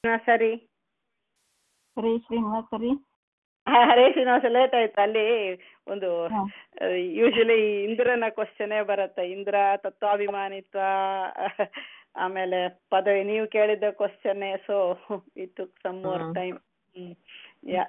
ಸರಿ ಹರೇ ಶ್ರೀನಿವಾಸ ರೀ ಹರೇ ಶ್ರೀನಿವಾಸ ಲೇಟ್ ಆಯ್ತು ಅಲ್ಲಿ ಒಂದು ಹಾ. ಯೂಶಲಿ ಇಂದ್ರನ ಕ್ವಶನೇ ಬರುತ್ತೆ ಇಂದ್ರ ತತ್ವಾಭಿಮಾನಿತ್ವ ಆಮೇಲೆ ಪದವಿ ನೀವು ಕೇಳಿದ question so it took some more hmm. Time yeah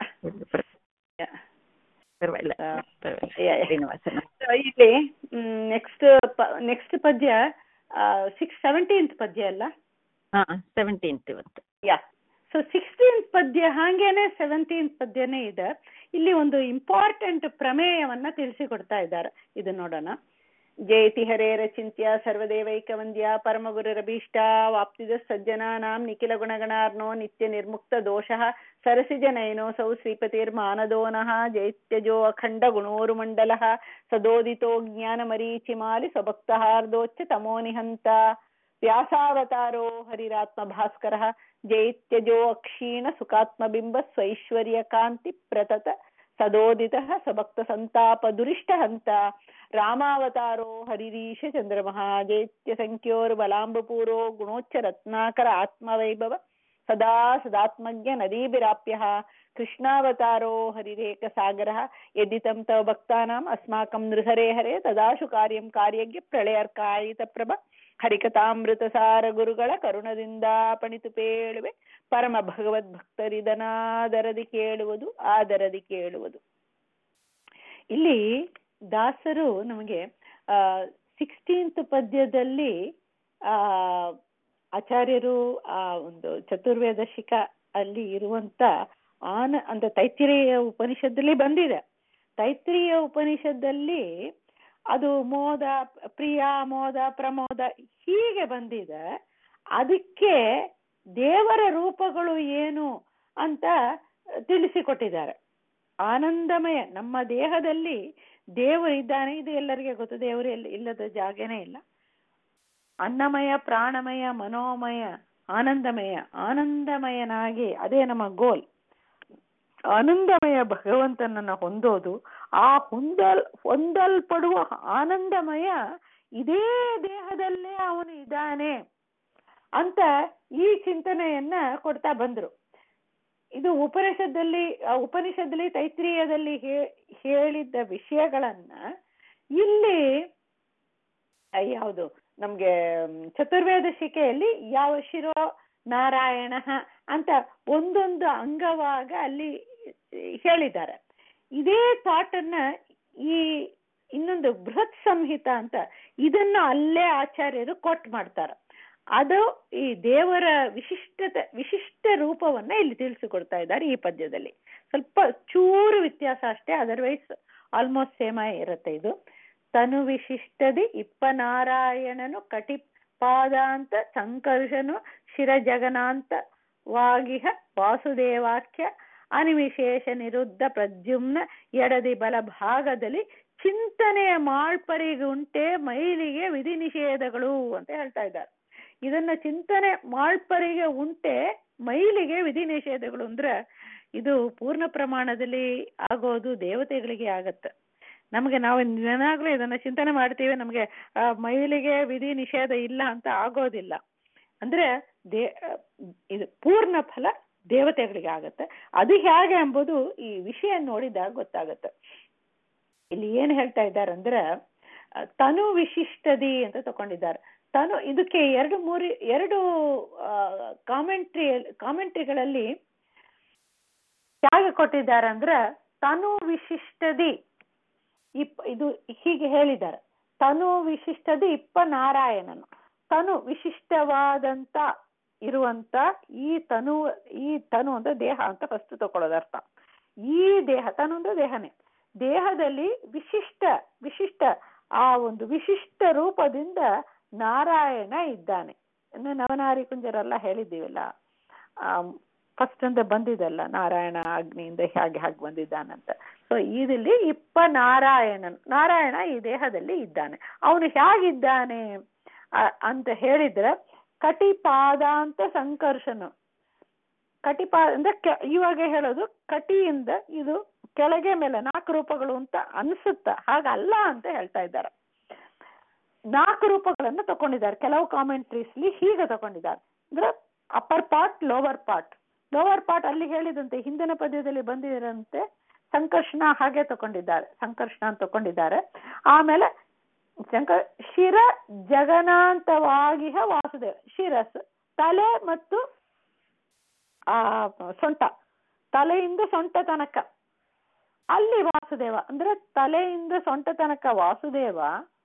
ಪರವಾಗಿಲ್ಲ ಆ, ಪರವಾಗಿಲ್ಲ ಯಾ, ಯಾ. ಶ್ರೀನಿವಾಸನ ಇಲ್ಲಿ ನೆಕ್ಸ್ಟ್ ನೆಕ್ಸ್ಟ್ ಪದ್ಯ ಸಿಕ್ಸ್ ಸೆವೆಂಟೀನ್ತ್ ಪದ್ಯ ಅಲ್ಲ ಹಾ ಸೆವೆಂಟೀನ್ತ್ ಇವತ್ತು ಯಾ ಸೊ ಸಿಕ್ಸ್ಟೀನ್ತ್ ಪದ್ಯ ಹಾಗೇನೆ ಸೆವೆಂಟೀನ್ತ್ ಪದ್ಯನೇ ಇದೆ ಇಲ್ಲಿ ಒಂದು ಇಂಪಾರ್ಟೆಂಟ್ ಪ್ರಮೇಯವನ್ನ ತಿಳಿಸಿಕೊಡ್ತಾ ಇದ್ದಾರೆ ಇದು ನೋಡೋಣ ಜಯತಿ ಹರೇರ ಚಿಂತ್ಯ ಸರ್ವದೇವೈಕವಂದ್ಯ ಪರಮಗುರುರಭೀಷ್ಟ ವಾಪ್ತಿದ ಸಜ್ಜನಾನಾಂ ನಿಖಿಲ ಗುಣಗಣಾರ್ನೋ ನಿತ್ಯ ನಿರ್ಮುಕ್ತ ದೋಷಃ ಸರಸಿಜನಯನೋಸೌ ಶ್ರೀಪತಿರ್ಮಾನದೋನಃ ಜೈತ್ಯಜೋ ಅಖಂಡ ಗುಣೋರುಮಂಡಲಃ ಸದೋದಿತೋ ಜ್ಞಾನಮರೀಚಿಮಾಲಿ ಸ್ವಭಕ್ತಹಾರ್ದೋಚ್ಚ ತಮೋ ನಿಹಂತ ವ್ಯಾಸಾವತಾರೋ ಹರಿರಾತ್ಮ ಭಾಸ್ಕರ ಜೈತ್ಯಜೋ ಅಕ್ಷೀಣ ಸುಖಾತ್ಮಬಿಂಬ ಸ್ವೈಶ್ವರ್ಯ ಕಾಂತಿ ಪ್ರತತ ಸದೋದಿತ ಸಭಕ್ತ ಸಂತಾಪ ದುರಿಷ್ಟ ಹಂತ ರಾಮಾವತಾರೋ ಹರಿರೀಶ ಚಂದ್ರಮಃ ಜೈತ್ಯ ಸಂಖ್ಯೋರ್ ಬಲಾಂಬಪೂರೋ ಗುಣೋಚ್ಚ ರತ್ನಾಕರ ಆತ್ಮವೈಭವ ಸದಾ ಸದಾತ್ಮಜ್ಞ ನದೀಭಿರಾಪ್ಯ ಕೃಷ್ಣಾವತಾರೋ ಹರಿರೇಕ ಸಾಗರ ಯದಿತಂ ತವ ಭಕ್ತಾನಾಂ ಅಸ್ಮಾಕಂ ನೃಹರೆ ಹರೆ ತದಾಶು ಕಾರ್ಯಂ ಕಾರ್ಯಜ್ಞ ಪ್ರಳಯರ್ಕಾಯಿತ ಪ್ರಭ ಹರಿಕಥಾಮೃತ ಸಾರ ಗುರುಗಳ ಕರುಣದಿಂದ ಪಣಿತು ಪೇಳುವೆ ಪರಮ ಭಗವದ್ ಭಕ್ತರಿದನಾದರದಿ ಕೇಳುವುದು ಆದರದಿ ಕೇಳುವುದು ಇಲ್ಲಿ ದಾಸರು ನಮಗೆ ಆ ಸಿಕ್ಸ್ಟೀನ್ತ್ ಪದ್ಯದಲ್ಲಿ ಆ ಆಚಾರ್ಯರು ಆ ಒಂದು ಚತುರ್ವೇದಶಿಕ ಅಲ್ಲಿ ಇರುವಂತ ಆನ ಅಂದ್ರೆ ತೈತ್ತಿರೀಯ ಉಪನಿಷತ್ತಲ್ಲಿ ಬಂದಿದೆ ತೈತ್ರಿಯ ಉಪನಿಷತ್ತಲ್ಲಿ ಅದು ಮೋದ ಪ್ರಿಯ ಮೋದ ಪ್ರಮೋದ ಹೀಗೆ ಬಂದಿದೆ ಅದಕ್ಕೆ ದೇವರ ರೂಪಗಳು ಏನು ಅಂತ ತಿಳಿಸಿಕೊಟ್ಟಿದ್ದಾರೆ ಆನಂದಮಯ ನಮ್ಮ ದೇಹದಲ್ಲಿ ದೇವರು ಇದ್ದಾನೆ ಇದು ಎಲ್ಲರಿಗೆ ಗೊತ್ತು ದೇವರು ಎಲ್ಲಿ ಇಲ್ಲದ ಜಾಗನೇ ಇಲ್ಲ ಅನ್ನಮಯ ಪ್ರಾಣಮಯ ಮನೋಮಯ ಆನಂದಮಯ ಆನಂದಮಯನಾಗಿ ಅದೇ ನಮ್ಮ ಗೋಲ್ ಆನಂದಮಯ ಭಗವಂತನನ್ನ ಹೊಂದೋದು ಆ ಹೊಂದಲ್ ಹೊಂದಲ್ಪಡುವ ಆನಂದಮಯ ಇದೇ ದೇಹದಲ್ಲೇ ಅವನು ಇದ್ದಾನೆ ಅಂತ ಈ ಚಿಂತನೆಯನ್ನ ಕೊಡ್ತಾ ಬಂದ್ರು ಇದು ಉಪನಿಷದಲ್ಲಿ ಆ ಉಪನಿಷದಲ್ಲಿ ತೈತ್ರೀಯದಲ್ಲಿ ಹೇ- ಹೇಳಿದ್ದ ವಿಷಯಗಳನ್ನ ಇಲ್ಲಿ ಆ, ಯಾವುದು ನಮ್ಗೆ ಮ್, ಚತುರ್ವೇದ ಶಿಕೆಯಲ್ಲಿ ಯಾವ ಶಿರೋ ನಾರಾಯಣ ಅಂತ ಒಂದೊಂದು ಅಂಗವಾಗ ಅಲ್ಲಿ ಹೇಳಿದ್ದಾರೆ ಇದೇ ಥಾಟ್ ಅನ್ನ ಈ ಇನ್ನೊಂದು ಬೃಹತ್ ಸಂಹಿತ ಅಂತ ಇದನ್ನ ಅಲ್ಲೇ ಆಚಾರ್ಯರು ಕೊಟ್ ಮಾಡ್ತಾರೆ ಅದು ಈ ದೇವರ ವಿಶಿಷ್ಟತೆ ವಿಶಿಷ್ಟ ರೂಪವನ್ನ ಇಲ್ಲಿ ತಿಳಿಸಿಕೊಡ್ತಾ ಇದ್ದಾರೆ ಈ ಪದ್ಯದಲ್ಲಿ ಸ್ವಲ್ಪ ಚೂರು ವ್ಯತ್ಯಾಸ ಅಷ್ಟೇ ಅದರ್ವೈಸ್ ಆಲ್ಮೋಸ್ಟ್ ಸೇಮ ಇರುತ್ತೆ ಇದು ತನು ವಿಶಿಷ್ಟದಿ ಇಪ್ಪನಾರಾಯಣನು ಕಟಿ ಪಾದಾಂತ ಸಂಕರ್ಷನು ಶಿರ ಜಗನಾಂತ ವಾಗಿಹ ವಾಸುದೇವಾಖ್ಯ ಅನಿವಿಶೇಷ ನಿರುದ್ಧ ಪ್ರದ್ಯುಮ್ನ ಎಡದಿ ಬಲ ಭಾಗದಲ್ಲಿ ಚಿಂತನೆಯ ಮಾಳ್ಪರಿಗುಂಟೆ ಮೈಲಿಗೆ ವಿಧಿ ನಿಷೇಧಗಳು ಅಂತ ಹೇಳ್ತಾ ಇದ್ದಾರೆ ಇದನ್ನ ಚಿಂತನೆ ಮಾಳ್ಪರಿಗೆ ಉಂಟೆ ಮೈಲಿಗೆ ವಿಧಿ ನಿಷೇಧಗಳು ಅಂದ್ರೆ ಇದು ಪೂರ್ಣ ಪ್ರಮಾಣದಲ್ಲಿ ಆಗೋದು ದೇವತೆಗಳಿಗೆ ಆಗತ್ತೆ ನಮಗೆ ನಾವು ದಿನಾಗ್ಲೂ ಇದನ್ನ ಚಿಂತನೆ ಮಾಡ್ತೀವಿ ನಮಗೆ ಆ, ಮೈಲಿಗೆ ವಿಧಿ ನಿಷೇಧ ಇಲ್ಲ ಅಂತ ಆಗೋದಿಲ್ಲ ಅಂದ್ರೆ ದೇ ಇದು ಪೂರ್ಣ ಫಲ ದೇವತೆಗಳಿಗೆ ಆಗತ್ತೆ ಅದು ಹೇಗೆ ಎಂಬುದು ಈ ವಿಷಯ ನೋಡಿದಾಗ ಗೊತ್ತಾಗತ್ತೆ ಇಲ್ಲಿ ಏನ್ ಹೇಳ್ತಾ ಇದ್ದಾರೆ ಅಂದ್ರೆ ಆ, ತನು ವಿಶಿಷ್ಟದಿ ಅಂತ ತಕೊಂಡಿದ್ದಾರೆ ತನು ಇದಕ್ಕೆ ಎರಡು ಮೂರು ಎರಡು ಕಾಮೆಂಟ್ರಿ ಕಾಮೆಂಟ್ರಿಗಳಲ್ಲಿ ಹೇಗೆ ಕೊಟ್ಟಿದ್ದಾರೆ ಅಂದ್ರೆ ತನು ವಿಶಿಷ್ಟದಿ ಇಪ್ ಇದು ಹೀಗೆ ಹೇಳಿದ್ದಾರೆ ತನು ವಿಶಿಷ್ಟದಿ ಇಪ್ಪ ನಾರಾಯಣನು ತನು ವಿಶಿಷ್ಟವಾದಂತ ಇರುವಂತ ಈ ತನು ಈ ತನು ಅಂದ್ರೆ ದೇಹ ಅಂತ ಫಸ್ಟ್ ತಕೊಳ್ಳೋದು ಅರ್ಥ ಈ ದೇಹ ತನು ಅಂದ್ರೆ ದೇಹನೇ ದೇಹದಲ್ಲಿ ವಿಶಿಷ್ಟ ವಿಶಿಷ್ಟ ಆ ಒಂದು ವಿಶಿಷ್ಟ ರೂಪದಿಂದ ನಾರಾಯಣ ಇದ್ದಾನೆ ಇನ್ನು ನವನಾರಿ ಕುಂಜರೆಲ್ಲ ಹೇಳಿದ್ದೀವಲ್ಲ ಫಸ್ಟ್ ಅಂತ ಬಂದಿದಲ್ಲ ನಾರಾಯಣ ಅಗ್ನಿಯಿಂದ ಹೇಗೆ ಹಾಗೆ ಬಂದಿದ್ದಾನಂತ ಸೊ ಇದಲ್ಲಿ ಇಪ್ಪ ನಾರಾಯಣನ್ ನಾರಾಯಣ ಈ ದೇಹದಲ್ಲಿ ಇದ್ದಾನೆ ಅವನು ಹೇಗಿದ್ದಾನೆ ಆ- ಅಂತ ಹೇಳಿದ್ರೆ ಕಟಿಪಾದಾಂತ ಸಂಕರ್ಷನು ಕಟಿಪಾ ಅಂದ್ರೆ ಕೆ- ಇವಾಗ ಹೇಳೋದು ಕಟಿಯಿಂದ ಇದು ಕೆಳಗೆ ಮೇಲೆ ನಾಲ್ಕು ರೂಪಗಳು ಅಂತ ಅನ್ಸುತ್ತ ಹಾಗಲ್ಲ ಅಂತ ಹೇಳ್ತಾ ಇದ್ದಾರೆ ನಾಲ್ಕು ರೂಪಗಳನ್ನ ತಕೊಂಡಿದ್ದಾರೆ ಕೆಲವು ಕಾಮೆಂಟ್ರೀಸ್ಲಿ ಹೀಗೆ ತಕೊಂಡಿದ್ದಾರೆ ಅಂದ್ರೆ upper part lower part lower part ಅಲ್ಲಿ ಹೇಳಿದಂತೆ ಹಿಂದಿನ ಪದ್ಯದಲ್ಲಿ ಬಂದಿರಂತೆ ಸಂಕರ್ಷಣ ಹಾಗೆ ತಗೊಂಡಿದ್ದಾರೆ ಸಂಕರ್ಷಣ ಅಂತ ತಗೊಂಡಿದ್ದಾರೆ ಆಮೇಲೆ ಶಂಕ ಶಿರ ಜಗನಾಂತವಾಗಿಹ ವಾಸುದೇವ ಶಿರಸ್ ತಲೆ ಮತ್ತು ಆ ಸೊಂಟ ತಲೆಯಿಂದ ಸೊಂಟ ತನಕ ಅಲ್ಲಿ ವಾಸುದೇವ ಅಂದ್ರೆ ತಲೆಯಿಂದ ಸೊಂಟ ತನಕ ವಾಸುದೇವ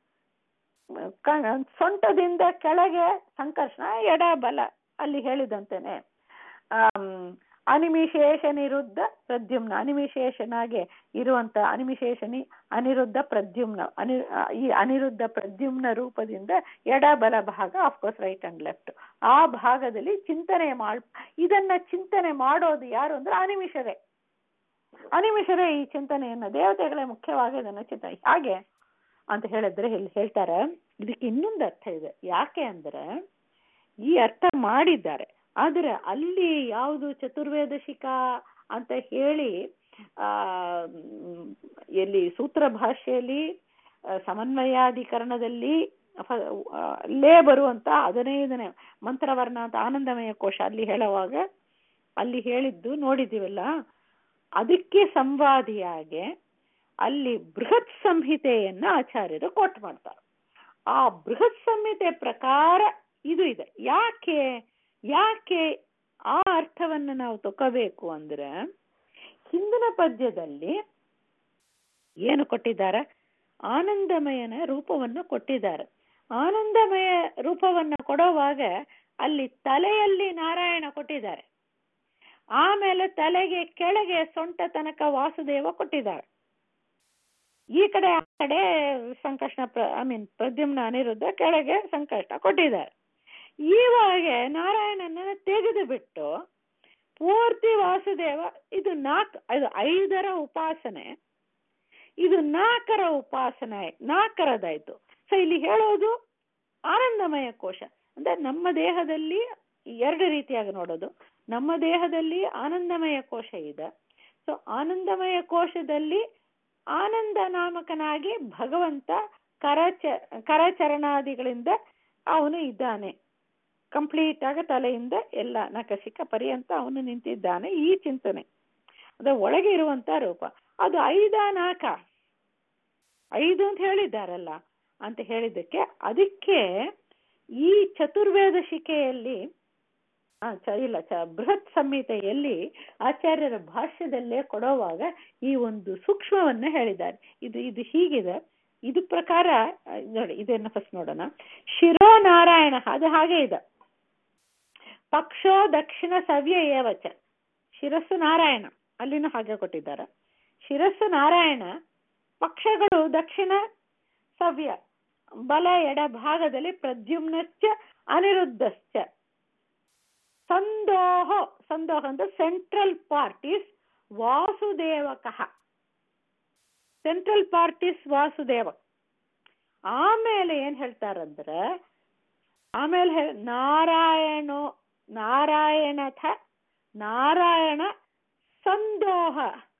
ಕ- ಸೊಂಟದಿಂದ ಕೆಳಗೆ ಸಂಕರ್ಷಣ ಎಡ ಬಲ ಅಲ್ಲಿ ಹೇಳಿದಂತೆನೆ ಆಮ್, ಅನಿಮಿಶೇಷ ನಿರುದ್ಧ ಪ್ರದ್ಯುಮ್ನ ಅನಿಮಿಶೇಷನಾಗೆ ಇರುವಂತ ಅನಿಮಿಶೇಷನಿ ಅನಿರುದ್ಧ ಪ್ರದ್ಯುಮ್ನ ಅನಿ ಆ, ಈ ಅನಿರುದ್ಧ ಪ್ರದ್ಯುಮ್ನ ರೂಪದಿಂದ ಎಡ ಬಲ ಭಾಗ ಆಫ್ಕೋರ್ಸ್ ರೈಟ್ ಅಂಡ್ ಲೆಫ್ಟ್ ಆ ಭಾಗದಲ್ಲಿ ಚಿಂತನೆ ಮಾಡ್ ಇದನ್ನ ಚಿಂತನೆ ಮಾಡೋದು ಯಾರು ಅಂದ್ರೆ ಅನಿಮಿಷರೇ ಅನಿಮಿಷರೇ ಈ ಚಿಂತನೆಯನ್ನ ದೇವತೆಗಳೇ ಮುಖ್ಯವಾಗಿ ಇದನ್ನ ಚಿಂತನೆ ಹಾಗೆ ಅಂತ ಹೇಳಿದ್ರೆ ಇಲ್ಲಿ ಹೇಳ್ತಾರೆ ಇದಕ್ಕೆ ಇನ್ನೊಂದು ಅರ್ಥ ಇದೆ ಯಾಕೆ ಅಂದ್ರೆ ಈ ಅರ್ಥ ಮಾಡಿದ್ದಾರೆ ಆದ್ರೆ ಅಲ್ಲಿ ಯಾವುದು ಚತುರ್ವೇದ ಶಿಖಾ ಅಂತ ಹೇಳಿ ಆ ಮ್, ಎಲ್ಲಿ ಸೂತ್ರ ಭಾಷೆಯಲ್ಲಿ ಆ, ಸಮನ್ವಯಾಧಿಕರಣದಲ್ಲಿ ಫ- ಆ, ಲೇ ಬರುವಂತ ಹದಿನೈದನೇ ಮಂತ್ರವರ್ಣ ಅಂತ ಆನಂದಮಯ ಕೋಶ ಅಲ್ಲಿ ಹೇಳುವಾಗ ಅಲ್ಲಿ ಹೇಳಿದ್ದು ನೋಡಿದ್ದೀವಲ್ಲ ಅದಕ್ಕೆ ಸಂವಾದಿಯಾಗೆ ಅಲ್ಲಿ ಬೃಹತ್ ಸಂಹಿತೆಯನ್ನ ಆಚಾರ್ಯರು ಕೋಟ್ ಮಾಡ್ತಾರೆ ಆ ಬೃಹತ್ ಸಂಹಿತೆ ಪ್ರಕಾರ ಇದು ಇದೆ ಯಾಕೆ ಯಾಕೆ ಆ ಅರ್ಥವನ್ನ ನಾವು ತಗೋಬೇಕು ಅಂದ್ರೆ ಹಿಂದಿನ ಪದ್ಯದಲ್ಲಿ ಏನು ಕೊಟ್ಟಿದ್ದಾರೆ ಆನಂದಮಯನ ರೂಪವನ್ನು ಕೊಟ್ಟಿದ್ದಾರೆ ಆನಂದಮಯ ರೂಪವನ್ನ ಕೊಡುವಾಗ ಅಲ್ಲಿ ತಲೆಯಲ್ಲಿ ನಾರಾಯಣ ಕೊಟ್ಟಿದ್ದಾರೆ ಆಮೇಲೆ ತಲೆಗೆ ಕೆಳಗೆ ಸೊಂಟ ತನಕ ವಾಸುದೇವ ಕೊಟ್ಟಿದ್ದಾರೆ ಈ ಕಡೆ ಆ ಕಡೆ ಸಂಕಷ್ಟ ಐ ಮೀನ್ ಪ್ರದ್ಯುಮ್ನ ಅನಿರುದ್ಧ ಕೆಳಗೆ ಸಂಕಷ್ಟ ಕೊಟ್ಟಿದ್ದಾರೆ ಇವಾಗ ನಾರಾಯಣನ ತೆಗೆದು ಬಿಟ್ಟು ಪೂರ್ತಿ ವಾಸುದೇವ ಇದು ನಾಲ್ಕು ಇದು ಐದರ ಉಪಾಸನೆ ಇದು ನಾಲ್ಕರ ಉಪಾಸನೆ ನಾಲ್ಕರದಾಯ್ತು ಸೊ ಇಲ್ಲಿ ಹೇಳೋದು ಆನಂದಮಯ ಕೋಶ ಅಂದ್ರೆ ನಮ್ಮ ದೇಹದಲ್ಲಿ ಎರಡು ರೀತಿಯಾಗಿ ನೋಡೋದು ನಮ್ಮ ದೇಹದಲ್ಲಿ ಆನಂದಮಯ ಕೋಶ ಇದೆ ಸೊ ಆನಂದಮಯ ಕೋಶದಲ್ಲಿ ಆನಂದ ನಾಮಕನಾಗಿ ಭಗವಂತ ಕರಚ ಕರಚರಣಾದಿಗಳಿಂದ ಅವನು ಇದ್ದಾನೆ ಕಂಪ್ಲೀಟ್ ಆಗಿ ತಲೆಯಿಂದ ಎಲ್ಲ ನಕಸಿಕ ಪರ್ಯಂತ ಅವನು ನಿಂತಿದ್ದಾನೆ ಈ ಚಿಂತನೆ ಅದ ಒಳಗೆ ಇರುವಂತ ರೂಪ ಅದು ಐದ ನಾಕ ಐದು ಅಂತ ಹೇಳಿದ್ದಾರಲ್ಲ ಅಂತ ಹೇಳಿದ್ದಕ್ಕೆ ಅದಕ್ಕೆ ಈ ಚತುರ್ವೇದ ಶಿಕೆಯಲ್ಲಿ ಆ, ಚ ಇಲ್ಲ ಚ ಬೃಹತ್ ಸಂಹಿತೆಯಲ್ಲಿ ಆಚಾರ್ಯರ ಭಾಷ್ಯದಲ್ಲೇ ಕೊಡುವಾಗ ಈ ಒಂದು ಸೂಕ್ಷ್ಮವನ್ನ ಹೇಳಿದ್ದಾರೆ ಇದು ಇದು ಹೀಗಿದೆ ಇದು ಪ್ರಕಾರ ಆ, ನೋಡಿ ಇದನ್ನ ಫಸ್ಟ್ ನೋಡೋಣ ಶಿರೋ ನಾರಾಯಣ ಅದು ಹಾಗೆ ಇದೆ ಪಕ್ಷೋ ದಕ್ಷಿಣ ಸವ್ಯ ಏವಚ ಶಿರಸ್ಸು ನಾರಾಯಣ ಅಲ್ಲಿನೂ ಹಾಗೆ ಕೊಟ್ಟಿದ್ದಾರೆ ಶಿರಸ್ಸು ನಾರಾಯಣ ಪಕ್ಷಗಳು ದಕ್ಷಿಣ ಸವ್ಯ ಬಲ ಎಡ ಭಾಗದಲ್ಲಿ ಪ್ರದ್ಯುಮ್ನಶ್ಚ ಅನಿರುದ್ಧಶ್ಚ ಸಂದೋಹ ಸಂದೋಹ ಅಂದ್ರೆ ಸೆಂಟ್ರಲ್ ಪಾರ್ಟ್ ಇಸ್ ವಾಸುದೇವಕಃ ಸೆಂಟ್ರಲ್ ಪಾರ್ಟ್ ಇಸ್ ವಾಸುದೇವ ಆಮೇಲೆ ಏನ್ ಹೇಳ್ತಾರಂದ್ರೆ ಆಮೇಲೆ ಹೇ- ನಾರಾಯಣೋ ನಾರಾಯಣಥ ನಾರಾಯಣ ಸಂದೋಹ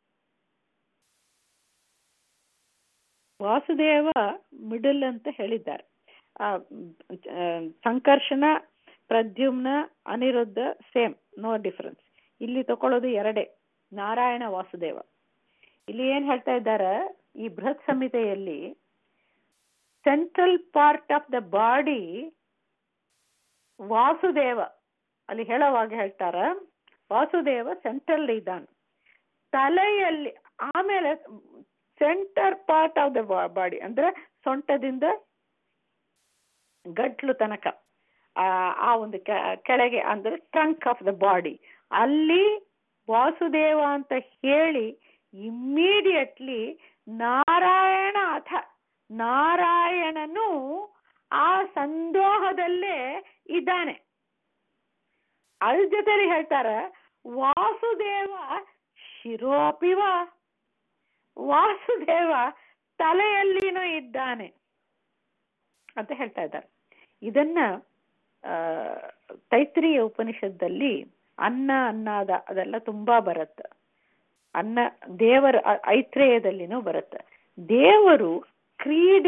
ವಾಸುದೇವ ಮಿಡಲ್ ಅಂತ ಹೇಳಿದ್ದಾರೆ ಆ, ಆ, Sankarshana Pradyumna Aniruddha same no difference ಇಲ್ಲಿ ತಕೊಳ್ಳೋದು ಎರಡೇ ನಾರಾಯಣ ವಾಸುದೇವ ಇಲ್ಲಿ ಏನ್ ಹೇಳ್ತಾ ಇದ್ದಾರೆ ಈ ಬೃಹತ್ ಸಂಹಿತೆಯಲ್ಲಿ central part of the body Vasudeva ಅಲ್ಲಿ ಹೇಳೋವಾಗ ಹೇಳ್ತಾರ ವಾಸುದೇವ ಸೆಂಟ್ರಲ್ ಇದ್ದಾನೆ ತಲೆಯಲ್ಲಿ ಆಮೇಲೆ center part of the body ಅಂದ್ರೆ ಸೊಂಟದಿಂದ ಗಂಟ್ಲು ತನಕ ಆ ಆ ಒಂದು ಕೆ- ಕೆಳಗೆ ಅಂದ್ರೆ ಟ್ರಂಕ್ ಆಫ್ ದ ಬಾಡಿ ಅಲ್ಲಿ ವಾಸುದೇವ ಅಂತ ಹೇಳಿ ಇಮ್ಮಿಡಿಯೇಟ್ಲಿ ನಾರಾಯಣ ಅಥ ನಾರಾಯಣನು ಆ ಸಂದೋಹದಲ್ಲೇ ಇದ್ದಾನೆ ಅದ್ರ ಜೊತೆಲಿ ಹೇಳ್ತಾರೆ ವಾಸುದೇವ ಶಿರೋಪಿವ ವಾಸುದೇವ ತಲೆಯಲ್ಲಿನೂ ಇದ್ದಾನೆ ಅಂತ ಹೇಳ್ತಾ ಇದ್ದಾರೆ ಇದನ್ನ ಆ, ತೈತ್ರಿಯ ಉಪನಿಷತ್ತಲ್ಲಿ ಅನ್ನ ಅನ್ನಾದ ಅದೆಲ್ಲ ತುಂಬಾ ಬರುತ್ತೆ ಅನ್ನ ದೇವರ ಅ- ಐತ್ರೇಯದಲ್ಲಿನೂ ಬರುತ್ತೆ ದೇವರು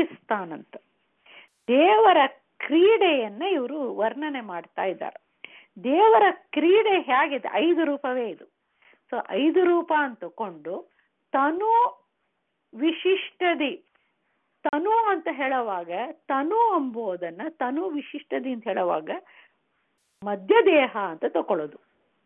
ಕ್ರೀಡಿಸ್ತಾನಂತ ದೇವರ ಕ್ರೀಡೆಯನ್ನ ಇವರು ವರ್ಣನೆ ಮಾಡ್ತಾ ಇದ್ದಾರೆ ದೇವರ ಕ್ರೀಡೆ ಹೇಗಿದೆ ಐದು ರೂಪವೇ ಇದು ಸೊ ಐದು ರೂಪ ಅಂತ ತಕೊಂಡು ತನು ವಿಶಿಷ್ಟದಿ ತನು ಅಂತ ಹೇಳುವಾಗ ತನು ಎಂಬುದನ್ನ ತನು ವಿಶಿಷ್ಟದಿ ಅಂತ ಹೇಳುವಾಗ ಮಧ್ಯದೇಹ ಅಂತ ತಕೊಳ್ಳೋದು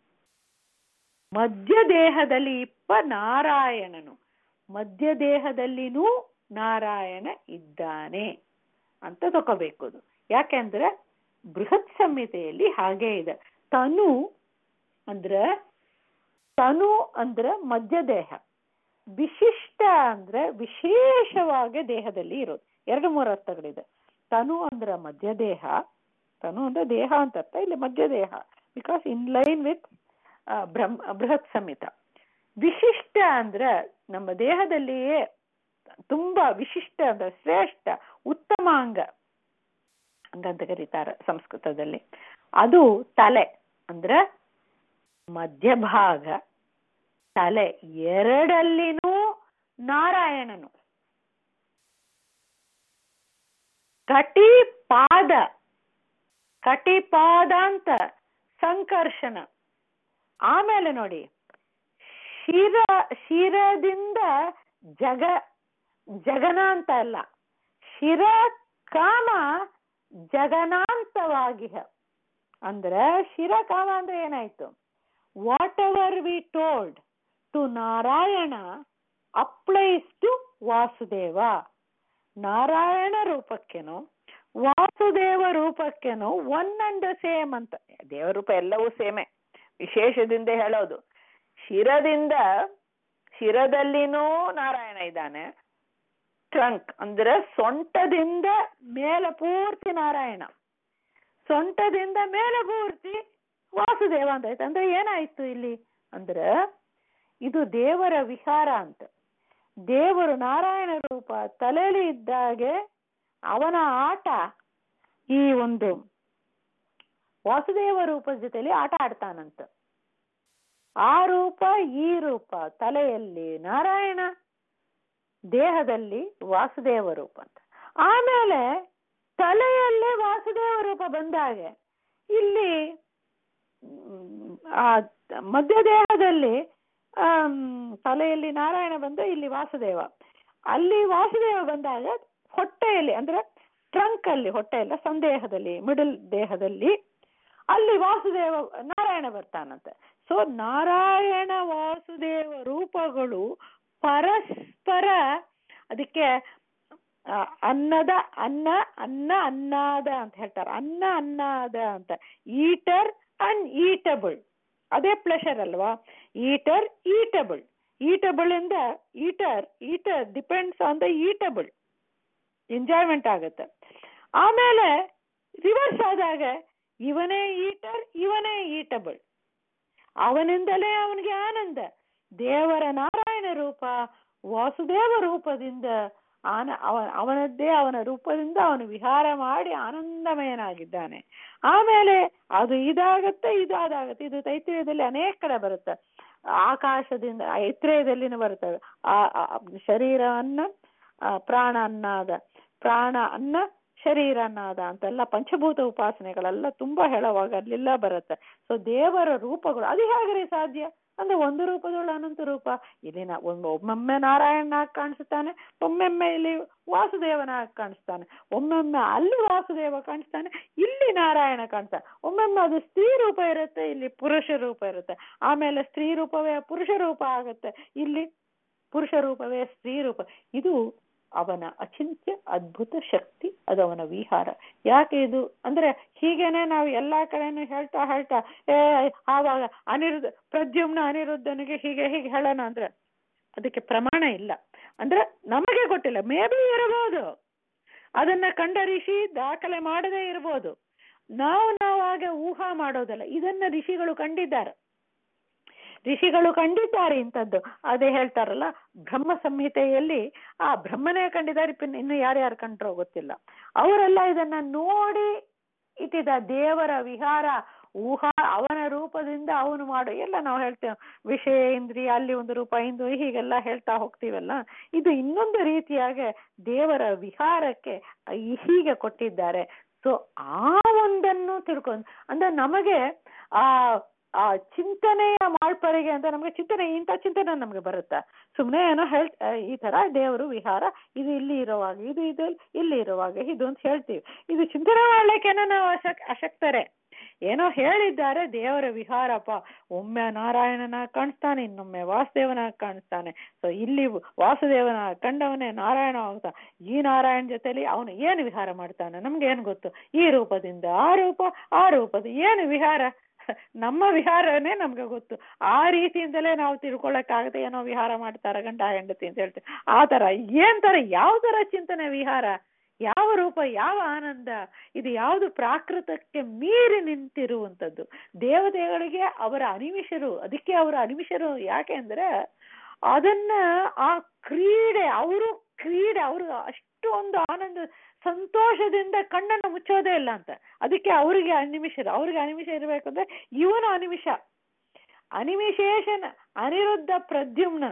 ಮಧ್ಯದೇಹದಲ್ಲಿ ಇಪ್ಪ ನಾರಾಯಣನು ಮಧ್ಯದೇಹದಲ್ಲಿನೂ ನಾರಾಯಣ ಇದ್ದಾನೆ ಅಂತ ತಗೋಬೇಕು ಅದು ಯಾಕೆಂದ್ರೆ ಬೃಹತ್ ಸಂಹಿತೆಯಲ್ಲಿ ಹಾಗೆ ಇದೆ ತನು ಅಂದ್ರೆ ತನು ಅಂದ್ರೆ ಮಧ್ಯದೇಹ ವಿಶಿಷ್ಟ ಅಂದ್ರೆ ವಿಶೇಷವಾಗಿ ದೇಹದಲ್ಲಿ ಇರೋದು ಎರಡು ಮೂರು ಅರ್ಥಗಳಿದೆ ತನು ಅಂದ್ರೆ ಮಧ್ಯದೇಹ ತನು ಅಂದ್ರೆ ದೇಹ ಅಂತ ಅರ್ಥ ಇಲ್ಲಿ ಮಧ್ಯದೇಹ because in line with Brahma Brihat Samhita ವಿಶಿಷ್ಟ ಅಂದ್ರೆ ನಮ್ಮ ದೇಹದಲ್ಲಿಯೇ ತುಂಬಾ ವಿಶಿಷ್ಟ ಅಂದ್ರೆ ಶ್ರೇಷ್ಠ ಉತ್ತಮ ಅಂಗ ಹಂಗಂತ ಕರೀತಾರೆ ಸಂಸ್ಕೃತದಲ್ಲಿ ಅದು ತಲೆ ಅಂದ್ರೆ ಮಧ್ಯಭಾಗ ತಲೆ ಎರಡಲ್ಲಿನೂ ನಾರಾಯಣನು ಕಟಿಪಾದ ಕಟಿಪಾದಾಂತ ಸಂಕರ್ಷಣ ಆಮೇಲೆ ನೋಡಿ ಶಿರ ಶಿರದಿಂದ ಜಗ ಜಗನ ಅಂತ ಅಲ್ಲ ಶಿರ ಕಾಮ ಜಗನಾಂತವಾಗಿ ಅಂದ್ರೆ ಶಿರ ಕಾಮ ಅಂದ್ರೆ ಏನಾಯ್ತು whatever we told to Narayana applies to Vasudeva Narayana ರೂಪಕ್ಕೆನೋ ವಾಸುದೇವ ರೂಪಕ್ಕೆನೋ ಒನ್ ಅಂಡ್ ಸೇಮ್ ಅಂತ ದೇವ ರೂಪ ಎಲ್ಲವೂ ಸೇಮೆ ವಿಶೇಷದಿಂದ ಹೇಳೋದು ಶಿರದಿಂದ ಶಿರದಲ್ಲಿನೂ ನಾರಾಯಣ ಇದ್ದಾನೆ ಟ್ರಂಕ್ ಅಂದ್ರೆ ಸೊಂಟದಿಂದ ಮೇಲೆ ಪೂರ್ತಿ ನಾರಾಯಣ ಸೊಂಟದಿಂದ ಮೇಲೆ ಪೂರ್ತಿ ವಾಸುದೇವ ಅಂತ ಆಯ್ತು ಅಂದ್ರೆ ಏನಾಯ್ತು ಇಲ್ಲಿ ಅಂದ್ರೆ ಇದು ದೇವರ ವಿಹಾರ ಅಂತ ದೇವರು ನಾರಾಯಣ ರೂಪ ತಲೆಯಲ್ಲಿ ಇದ್ದಾಗೆ ಅವನ ಆಟ ಈ ಒಂದು ವಾಸುದೇವ ರೂಪದ ಜೊತೆಲಿ ಆಟ ಆಡ್ತಾನಂತ ಆ ರೂಪ ಈ ರೂಪ ತಲೆಯಲ್ಲಿ ನಾರಾಯಣ ದೇಹದಲ್ಲಿ ವಾಸುದೇವ ರೂಪ ಅಂತ ಆಮೇಲೆ ತಲೆಯಲ್ಲೇ ವಾಸುದೇವ ರೂಪ ಬಂದಾಗೆ ಇಲ್ಲಿ ಆ ಮಧ್ಯದೇಹದಲ್ಲಿ ತಲೆಯಲ್ಲಿ ನಾರಾಯಣ ಬಂದ ಇಲ್ಲಿ ವಾಸುದೇವ ಅಲ್ಲಿ ವಾಸುದೇವ ಬಂದಾಗ ಹೊಟ್ಟೆಯಲ್ಲಿ ಅಂದ್ರೆ ಟ್ರಂಕ್ ಅಲ್ಲಿ ಹೊಟ್ಟೆ ಎಲ್ಲ ಸಂದೇಹದಲ್ಲಿ ಮಿಡಲ್ ದೇಹದಲ್ಲಿ ಅಲ್ಲಿ ವಾಸುದೇವ ನಾರಾಯಣ ಬರ್ತಾನಂತೆ ಸೊ ನಾರಾಯಣ ವಾಸುದೇವ ರೂಪಗಳು ಪರಸ್ಪರ ಅದಕ್ಕೆ ಅನ್ನದ ಅನ್ನ ಅನ್ನ ಅನ್ನಾದ ಅಂತ ಹೇಳ್ತಾರೆ ಅನ್ನ ಅನ್ನಾದ ಅಂತ ಈಟರ್ ಅಂಡ್ ಈಟಬಲ್ ಅದೇ ಪ್ಲೆಷರ್ ಅಲ್ವಾ ಈಟರ್ ಈಟಬಲ್ ಈಟಬಲ್ ಇಂದ eater eater depends on the eatable enjoyment ಆಗುತ್ತೆ ಆಮೇಲೆ ರಿವರ್ಸ್ ಆದಾಗ ಇವನೇ ಈಟರ್ ಇವನೇ ಈಟಬಲ್ ಅವನಿಂದಲೇ ಅವನಿಗೆ ಆನಂದ ದೇವರ ನಾರಾಯಣ ರೂಪ ವಾಸುದೇವ ರೂಪದಿಂದ ಆನ ಅವ ಅವನದ್ದೇ ಅವನ ರೂಪದಿಂದ ಅವನು ವಿಹಾರ ಮಾಡಿ ಆನಂದಮಯನಾಗಿದ್ದಾನೆ ಆಮೇಲೆ ಅದು ಇದಾಗತ್ತೆ ಇದು ಅದಾಗತ್ತೆ ಇದು ತೈತ್ರಿಯದಲ್ಲಿ ಅನೇಕ ಕಡೆ ಬರುತ್ತೆ ಆಕಾಶದಿಂದ ಐತ್ರೇಯದಲ್ಲಿನೂ ಬರ್ತವೆ ಆ ಶರೀರ ಅನ್ನ ಪ್ರಾಣ ಅನ್ನಾದ ಪ್ರಾಣ ಅನ್ನ ಶರೀರ ಅನ್ನಾದ ಅಂತೆಲ್ಲ ಪಂಚಭೂತ ಉಪಾಸನೆಗಳೆಲ್ಲ ತುಂಬಾ ಹೇಳುವಾಗ ಅಲ್ಲೆಲ್ಲ ಬರುತ್ತೆ ಸೊ ದೇವರ ರೂಪಗಳು ಅದು ಹೇಗ್ರಿ ಸಾಧ್ಯ ಅಂದ್ರೆ ಒಂದು ರೂಪದೊಳು ಅನಂತ ರೂಪ ಇಲ್ಲಿ ನಾ ಒಂದು ಒಮ್ಮೊಮ್ಮೆ ನಾರಾಯಣನಾಗಿ ಕಾಣಿಸ್ತಾನೆ ಒಮ್ಮೊಮ್ಮೆ ಇಲ್ಲಿ ವಾಸುದೇವನಾಗಿ ಕಾಣಿಸ್ತಾನೆ ಒಮ್ಮೊಮ್ಮೆ ಅಲ್ಲಿ ವಾಸುದೇವ ಕಾಣಿಸ್ತಾನೆ ಇಲ್ಲಿ ನಾರಾಯಣ ಕಾಣಿಸ್ತಾನೆ ಒಮ್ಮೊಮ್ಮೆ ಅದು ಸ್ತ್ರೀ ರೂಪ ಇರುತ್ತೆ ಇಲ್ಲಿ ಪುರುಷ ರೂಪ ಇರುತ್ತೆ ಆಮೇಲೆ ಸ್ತ್ರೀ ರೂಪವೇ ಪುರುಷ ರೂಪ ಆಗುತ್ತೆ ಇಲ್ಲಿ ಪುರುಷ ರೂಪವೇ ಸ್ತ್ರೀ ರೂಪ ಇದು ಅವನ ಅಚಿಂತ್ಯ ಅದ್ಭುತ ಶಕ್ತಿ ಅದು ಅವನ ವಿಹಾರ ಯಾಕೆ ಇದು ಅಂದ್ರೆ ಹೀಗೇನೆ ನಾವು ಎಲ್ಲಾ ಕಡೆನೂ ಹೇಳ್ತಾ ಹೇಳ್ತಾ ಏ ಆವಾಗ ಅನಿರುದ್ಧ ಪ್ರದ್ಯುಮ್ನ ಅನಿರುದ್ಧನಿಗೆ ಹೀಗೆ ಹೀಗೆ ಹೇಳೋಣ ಅಂದ್ರೆ ಅದಕ್ಕೆ ಪ್ರಮಾಣ ಇಲ್ಲ ಅಂದ್ರೆ ನಮಗೆ ಗೊತ್ತಿಲ್ಲ ಮೇ ಬಿ ಇರಬಹುದು ಅದನ್ನ ಕಂಡ ಋಷಿ ದಾಖಲೆ ಮಾಡದೇ ಇರಬಹುದು ನಾವು ನಾವಾಗ ಊಹಾ ಮಾಡೋದಲ್ಲ ಇದನ್ನ ಋಷಿಗಳು ಕಂಡಿದ್ದಾರೆ ಋಷಿಗಳು ಕಂಡಿದ್ದಾರೆ ಇಂಥದ್ದು ಅದೇ ಹೇಳ್ತಾರಲ್ಲ ಬ್ರಹ್ಮ ಸಂಹಿತೆಯಲ್ಲಿ ಆ ಬ್ರಹ್ಮನೇ ಕಂಡಿದ್ದಾರೆ ಇನ್ನು ಯಾರ್ಯಾರು ಕಂಡ್ರೋ ಗೊತ್ತಿಲ್ಲ ಅವರೆಲ್ಲ ಇದನ್ನ ನೋಡಿ ಇಟ್ಟಿದ ದೇವರ ವಿಹಾರ ಊಹಾ ಅವನ ರೂಪದಿಂದ ಅವನು ಮಾಡು ಎಲ್ಲ ನಾವು ಹೇಳ್ತೇವೆ ವಿಷಯ ಇಂದ್ರಿಯ ಅಲ್ಲಿ ಒಂದು ರೂಪ ಇಂದು ಹೀಗೆಲ್ಲ ಹೇಳ್ತಾ ಹೋಗ್ತೀವಲ್ಲ ಇದು ಇನ್ನೊಂದು ರೀತಿಯಾಗಿ ದೇವರ ವಿಹಾರಕ್ಕೆ ಹೀಗೆ ಕೊಟ್ಟಿದ್ದಾರೆ ಸೊ ಆ ಒಂದನ್ನು ತಿಳ್ಕೊಂಡು ಅಂದ್ರೆ ನಮಗೆ ಆ ಆ ಚಿಂತನೆಯ ಮಾಳ್ಪರಿಗೆ ಅಂತ ನಮಗೆ ಚಿಂತನೆ ಇಂಥ ಚಿಂತನೆ ನಮಗೆ ಬರುತ್ತಾ ಸುಮ್ಮನೆ ಏನೋ ಹೇಳ್ ಆ, ಈ ತರ ದೇವರು ವಿಹಾರ ಇದು ಇಲ್ಲಿ ಇರುವಾಗ ಇದು ಇದು ಇಲ್ಲಿ ಇರುವಾಗ ಇದು ಅಂತ ಹೇಳ್ತೀವಿ ಇದು ಚಿಂತನೆ ಮಾಡ್ಲಿಕ್ಕೇನೋ ನಾವು ಅಶಕ್ ಅಶಕ್ತರೆ ಏನೋ ಹೇಳಿದ್ದಾರೆ ದೇವರ ವಿಹಾರಪ್ಪ ಒಮ್ಮೆ ನಾರಾಯಣನ ಕಾಣಿಸ್ತಾನೆ ಇನ್ನೊಮ್ಮೆ ವಾಸುದೇವನ ಕಾಣಿಸ್ತಾನೆ ಸೊ ಇಲ್ಲಿ ವಾಸುದೇವನ ಕಂಡವನೇ ನಾರಾಯಣ ಆಗ್ತಾ ಈ ನಾರಾಯಣ ಜೊತೆಲಿ ಅವನು ಏನು ವಿಹಾರ ಮಾಡ್ತಾನೆ ನಮ್ಗೆ ಏನು ಗೊತ್ತು ಈ ರೂಪದಿಂದ ಆ ರೂಪ ಆ ರೂಪದ ಏನು ವಿಹಾರ ನಮ್ಮ ವಿಹಾರನೇ ನಮ್ಗೆ ಗೊತ್ತು ಆ ರೀತಿಯಿಂದಲೇ ನಾವು ತಿಳ್ಕೊಳಕ್ಕಾಗದೆ ಏನೋ ವಿಹಾರ ಮಾಡ್ತಾರ ಗಂಡ ಹೆಂಡತಿ ಅಂತ ಹೇಳ್ತೀವಿ ಆ ತರ ಏನ್ ತರ ಯಾವ ತರ ಚಿಂತನೆ ವಿಹಾರ ಯಾವ ರೂಪ ಯಾವ ಆನಂದ ಇದು ಯಾವುದು ಪ್ರಾಕೃತಕ್ಕೆ ಮೀರಿ ನಿಂತಿರುವಂತದ್ದು ದೇವತೆಗಳಿಗೆ ಅವರ ಅನಿಮಿಷರು ಅದಕ್ಕೆ ಅವರ ಅನಿಮಿಷರು ಯಾಕೆ ಅಂದ್ರೆ ಅದನ್ನ ಆ ಕ್ರೀಡೆ ಅವರು ಕ್ರೀಡೆ ಅವರು ಅಷ್ಟು ಒಂದು ಆನಂದ ಸಂತೋಷದಿಂದ ಕಣ್ಣನ್ನು ಮುಚ್ಚೋದೇ ಇಲ್ಲ ಅಂತ ಅದಕ್ಕೆ ಅವರಿಗೆ ಅನಿಮಿಷರು ಅವ್ರಿಗೆ ಅನಿಮಿಷ ಇರಬೇಕಂದ್ರೆ ಇವನು ಅನಿಮಿಷ ಅನಿಮಿಶೇಷನ ಅನಿರುದ್ಧ ಪ್ರದ್ಯುಮ್ನ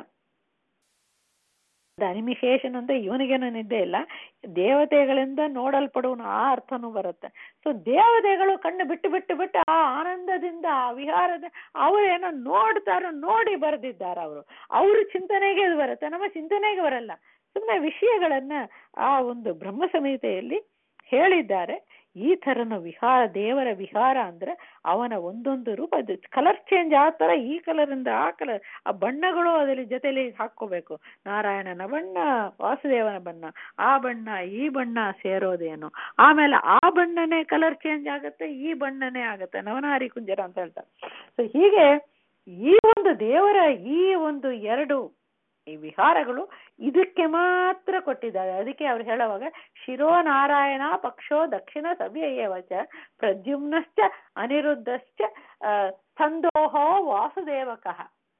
ಅದು ಅನಿಮಿಶೇಷನ್ ಅಂತ ಇವನಿಗೇನು ನಿದ್ದೆ ಇಲ್ಲ ದೇವತೆಗಳಿಂದ ನೋಡಲ್ಪಡುವನು ಆ ಅರ್ಥನೂ ಬರುತ್ತೆ ಸೊ ದೇವತೆಗಳು ಕಣ್ಣು ಬಿಟ್ಟು ಬಿಟ್ಟು ಬಿಟ್ಟು ಆ ಆನಂದದಿಂದ ಆ ವಿಹಾರದ ಅವರೇನೋ ನೋಡ್ತಾರೋ ನೋಡಿ ಬರೆದಿದ್ದಾರೆ ಅವರು ಅವ್ರ ಚಿಂತನೆಗೆ ಇದು ಬರುತ್ತೆ ನಮ್ಮ ಚಿಂತನೆಗೆ ಬರಲ್ಲ ಸುಮ್ಮನೆ ವಿಷಯಗಳನ್ನ ಆ ಒಂದು ಬ್ರಹ್ಮ ಸಂಹಿತೆಯಲ್ಲಿ ಹೇಳಿದ್ದಾರೆ ಈ ಥರನ ವಿಹಾರ ದೇವರ ವಿಹಾರ ಅಂದ್ರೆ ಅವನ ಒಂದೊಂದು ರೂಪ ಅದು ಕಲರ್ ಚೇಂಜ್ ಆ ಥರ ಈ ಕಲರಿಂದ ಆ ಕಲರ್ ಆ ಬಣ್ಣಗಳು ಅದರಲ್ಲಿ ಜೊತೆಲಿ ಹಾಕ್ಕೋಬೇಕು ನಾರಾಯಣನ ಬಣ್ಣ ವಾಸುದೇವನ ಬಣ್ಣ ಆ ಬಣ್ಣ ಈ ಬಣ್ಣ ಸೇರೋದೇನು ಆಮೇಲೆ ಆ ಬಣ್ಣನೇ ಕಲರ್ ಚೇಂಜ್ ಆಗುತ್ತೆ ಈ ಬಣ್ಣನೇ ಆಗುತ್ತೆ ನವನಾರಿ ಕುಂಜರ ಅಂತ ಹೇಳ್ತಾರೆ ಸೊ ಹೀಗೆ ಈ ಒಂದು ದೇವರ ಈ ಒಂದು ಎರಡು ಈ ವಿಹಾರಗಳು ಇದಕ್ಕೆ ಮಾತ್ರ ಕೊಟ್ಟಿದ್ದಾರೆ ಅದಕ್ಕೆ ಅವ್ರು ಹೇಳುವಾಗ ಶಿರೋ ನಾರಾಯಣ ಪಕ್ಷೋ ದಕ್ಷಿಣ ಸವ್ಯಯೇವಚ ಪ್ರದ್ಯುಮ್ನಶ್ಚ ಅನಿರುದ್ಧಶ್ಚ ಆ, ಸಂದೋಹೋ ವಾಸುದೇವಕಃ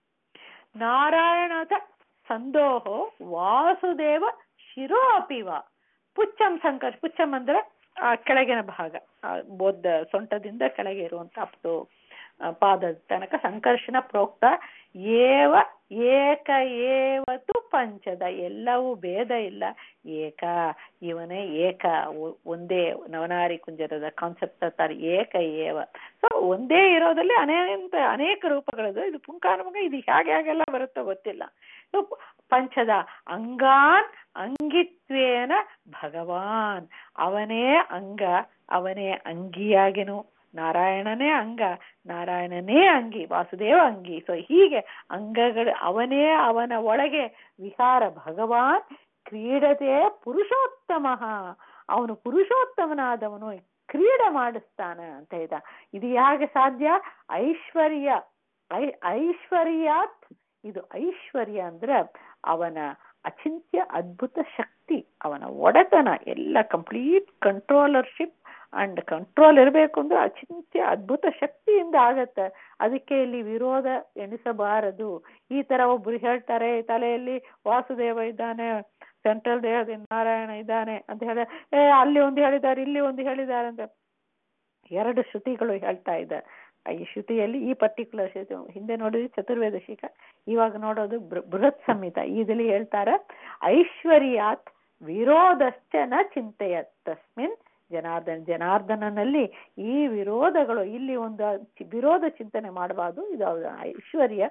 ನಾರಾಯಣದ ಸಂದೋಹೋ ವಾಸುದೇವ ಶಿರೋ ಅಪಿವ ಪುಚ್ಚಂ ಸಂಕರ್ಷ ಪುಚ್ಚಂ ಅಂದ್ರೆ ಆ ಕೆಳಗಿನ ಭಾಗ ಆ ಬೋಧ ಸೊಂಟದಿಂದ ಕೆಳಗೆ ಇರುವಂತ ಅಪ್ತು ಆ, ಪಾದದ ತನಕ ಸಂಕರ್ಷಣ ಪ್ರೋಕ್ತ ಏವ ಏಕ ಏವತು ಪಂಚದ ಎಲ್ಲವೂ ಭೇದ ಇಲ್ಲ ಏಕ ಇವನೇ ಏಕ ಒ- ಒಂದೇ ನವನಾರಿ ಕುಂಜರದ ಕಾನ್ಸೆಪ್ಟ್ ತರ ಏಕ ಏವ ಸೊ ಒಂದೇ ಇರೋದಲ್ಲಿ ಅನೇಕ ಅನೇಕ ರೂಪಗಳಿದೆ ಇದು ಪುಂಕಾನುಮುಖ ಇದು ಹೇಗೆ ಹೇಗೆಲ್ಲ ಬರುತ್ತೋ ಗೊತ್ತಿಲ್ಲ ಸೊ ಪಂಚದ ಅಂಗಾನ್ ಅಂಗಿತ್ವೇನ ಭಗವಾನ್ ಅವನೇ ಅಂಗ ಅವನೇ ಅಂಗಿಯಾಗಿನು ನಾರಾಯಣನೇ ಅಂಗ ನಾರಾಯಣನೇ ಅಂಗಿ ವಾಸುದೇವ ಅಂಗಿ ಸೊ ಹೀಗೆ ಅಂಗಗಳು ಅವನೇ ಅವನ ಒಳಗೆ ವಿಹಾರ ಭಗವಾನ್ ಕ್ರೀಡತೆ ಪುರುಷೋತ್ತಮ ಅವನು ಪುರುಷೋತ್ತಮನಾದವನು ಕ್ರೀಡೆ ಮಾಡಿಸ್ತಾನ ಅಂತ ಇದ್ದ ಇದು ಹೇಗೆ ಸಾಧ್ಯ ಐಶ್ವರ್ಯ ಐ ಐಶ್ವರ್ಯಾತ್ ಇದು ಐಶ್ವರ್ಯ ಅಂದ್ರೆ ಅವನ ಅಚಿಂತ್ಯ ಅದ್ಭುತ ಶಕ್ತಿ ಅವನ ಒಡೆತನ ಎಲ್ಲ ಕಂಪ್ಲೀಟ್ ಕಂಟ್ರೋಲರ್ಶಿಪ್ ಅಂಡ್ ಕಂಟ್ರೋಲ್ ಇರಬೇಕು ಅಂದ್ರೆ ಅಚಿಂತ್ಯ ಅದ್ಭುತ ಶಕ್ತಿಯಿಂದ ಆಗತ್ತೆ ಅದಕ್ಕೆ ಇಲ್ಲಿ ವಿರೋಧ ಎಣಿಸಬಾರದು ಈ ತರ ಒಬ್ರು ಹೇಳ್ತಾರೆ ತಲೆಯಲ್ಲಿ ವಾಸುದೇವ ಇದ್ದಾನೆ ಸೆಂಟ್ರಲ್ ದೇಹದಿಂದ ನಾರಾಯಣ ಇದ್ದಾನೆ ಅಂತ ಹೇಳಿ ಏ ಅಲ್ಲಿ ಒಂದು ಹೇಳಿದ್ದಾರೆ ಇಲ್ಲಿ ಒಂದು ಹೇಳಿದ್ದಾರೆ ಅಂತ ಎರಡು ಶ್ರುತಿಗಳು ಹೇಳ್ತಾ ಇದ್ದಾರೆ ಈ ಶ್ರುತಿಯಲ್ಲಿ ಈ ಪರ್ಟಿಕ್ಯುಲರ್ ಶ್ರುತಿ ಹಿಂದೆ ನೋಡಿದ್ವಿ ಚತುರ್ವೇದ ಶಿಖ ಇವಾಗ ನೋಡೋದು ಬೃ- ಬೃಹತ್ ಸಂಹಿತ ಇದಲ್ಲಿ ಹೇಳ್ತಾರೆ ಐಶ್ವರ್ಯಾತ್ ವಿರೋಧಶ್ಚ ನ ಚಿಂತೆಯ ತಸ್ಮಿನ್ ಜನಾರ್ದನ್ ಜನಾರ್ದನನಲ್ಲಿ ಈ ವಿರೋಧಗಳು ಇಲ್ಲಿ ಒಂದು ಚಿ- ವಿರೋಧ ಚಿಂತನೆ ಮಾಡಬಾರ್ದು ಇದು ಅವರ ಐಶ್ವರ್ಯ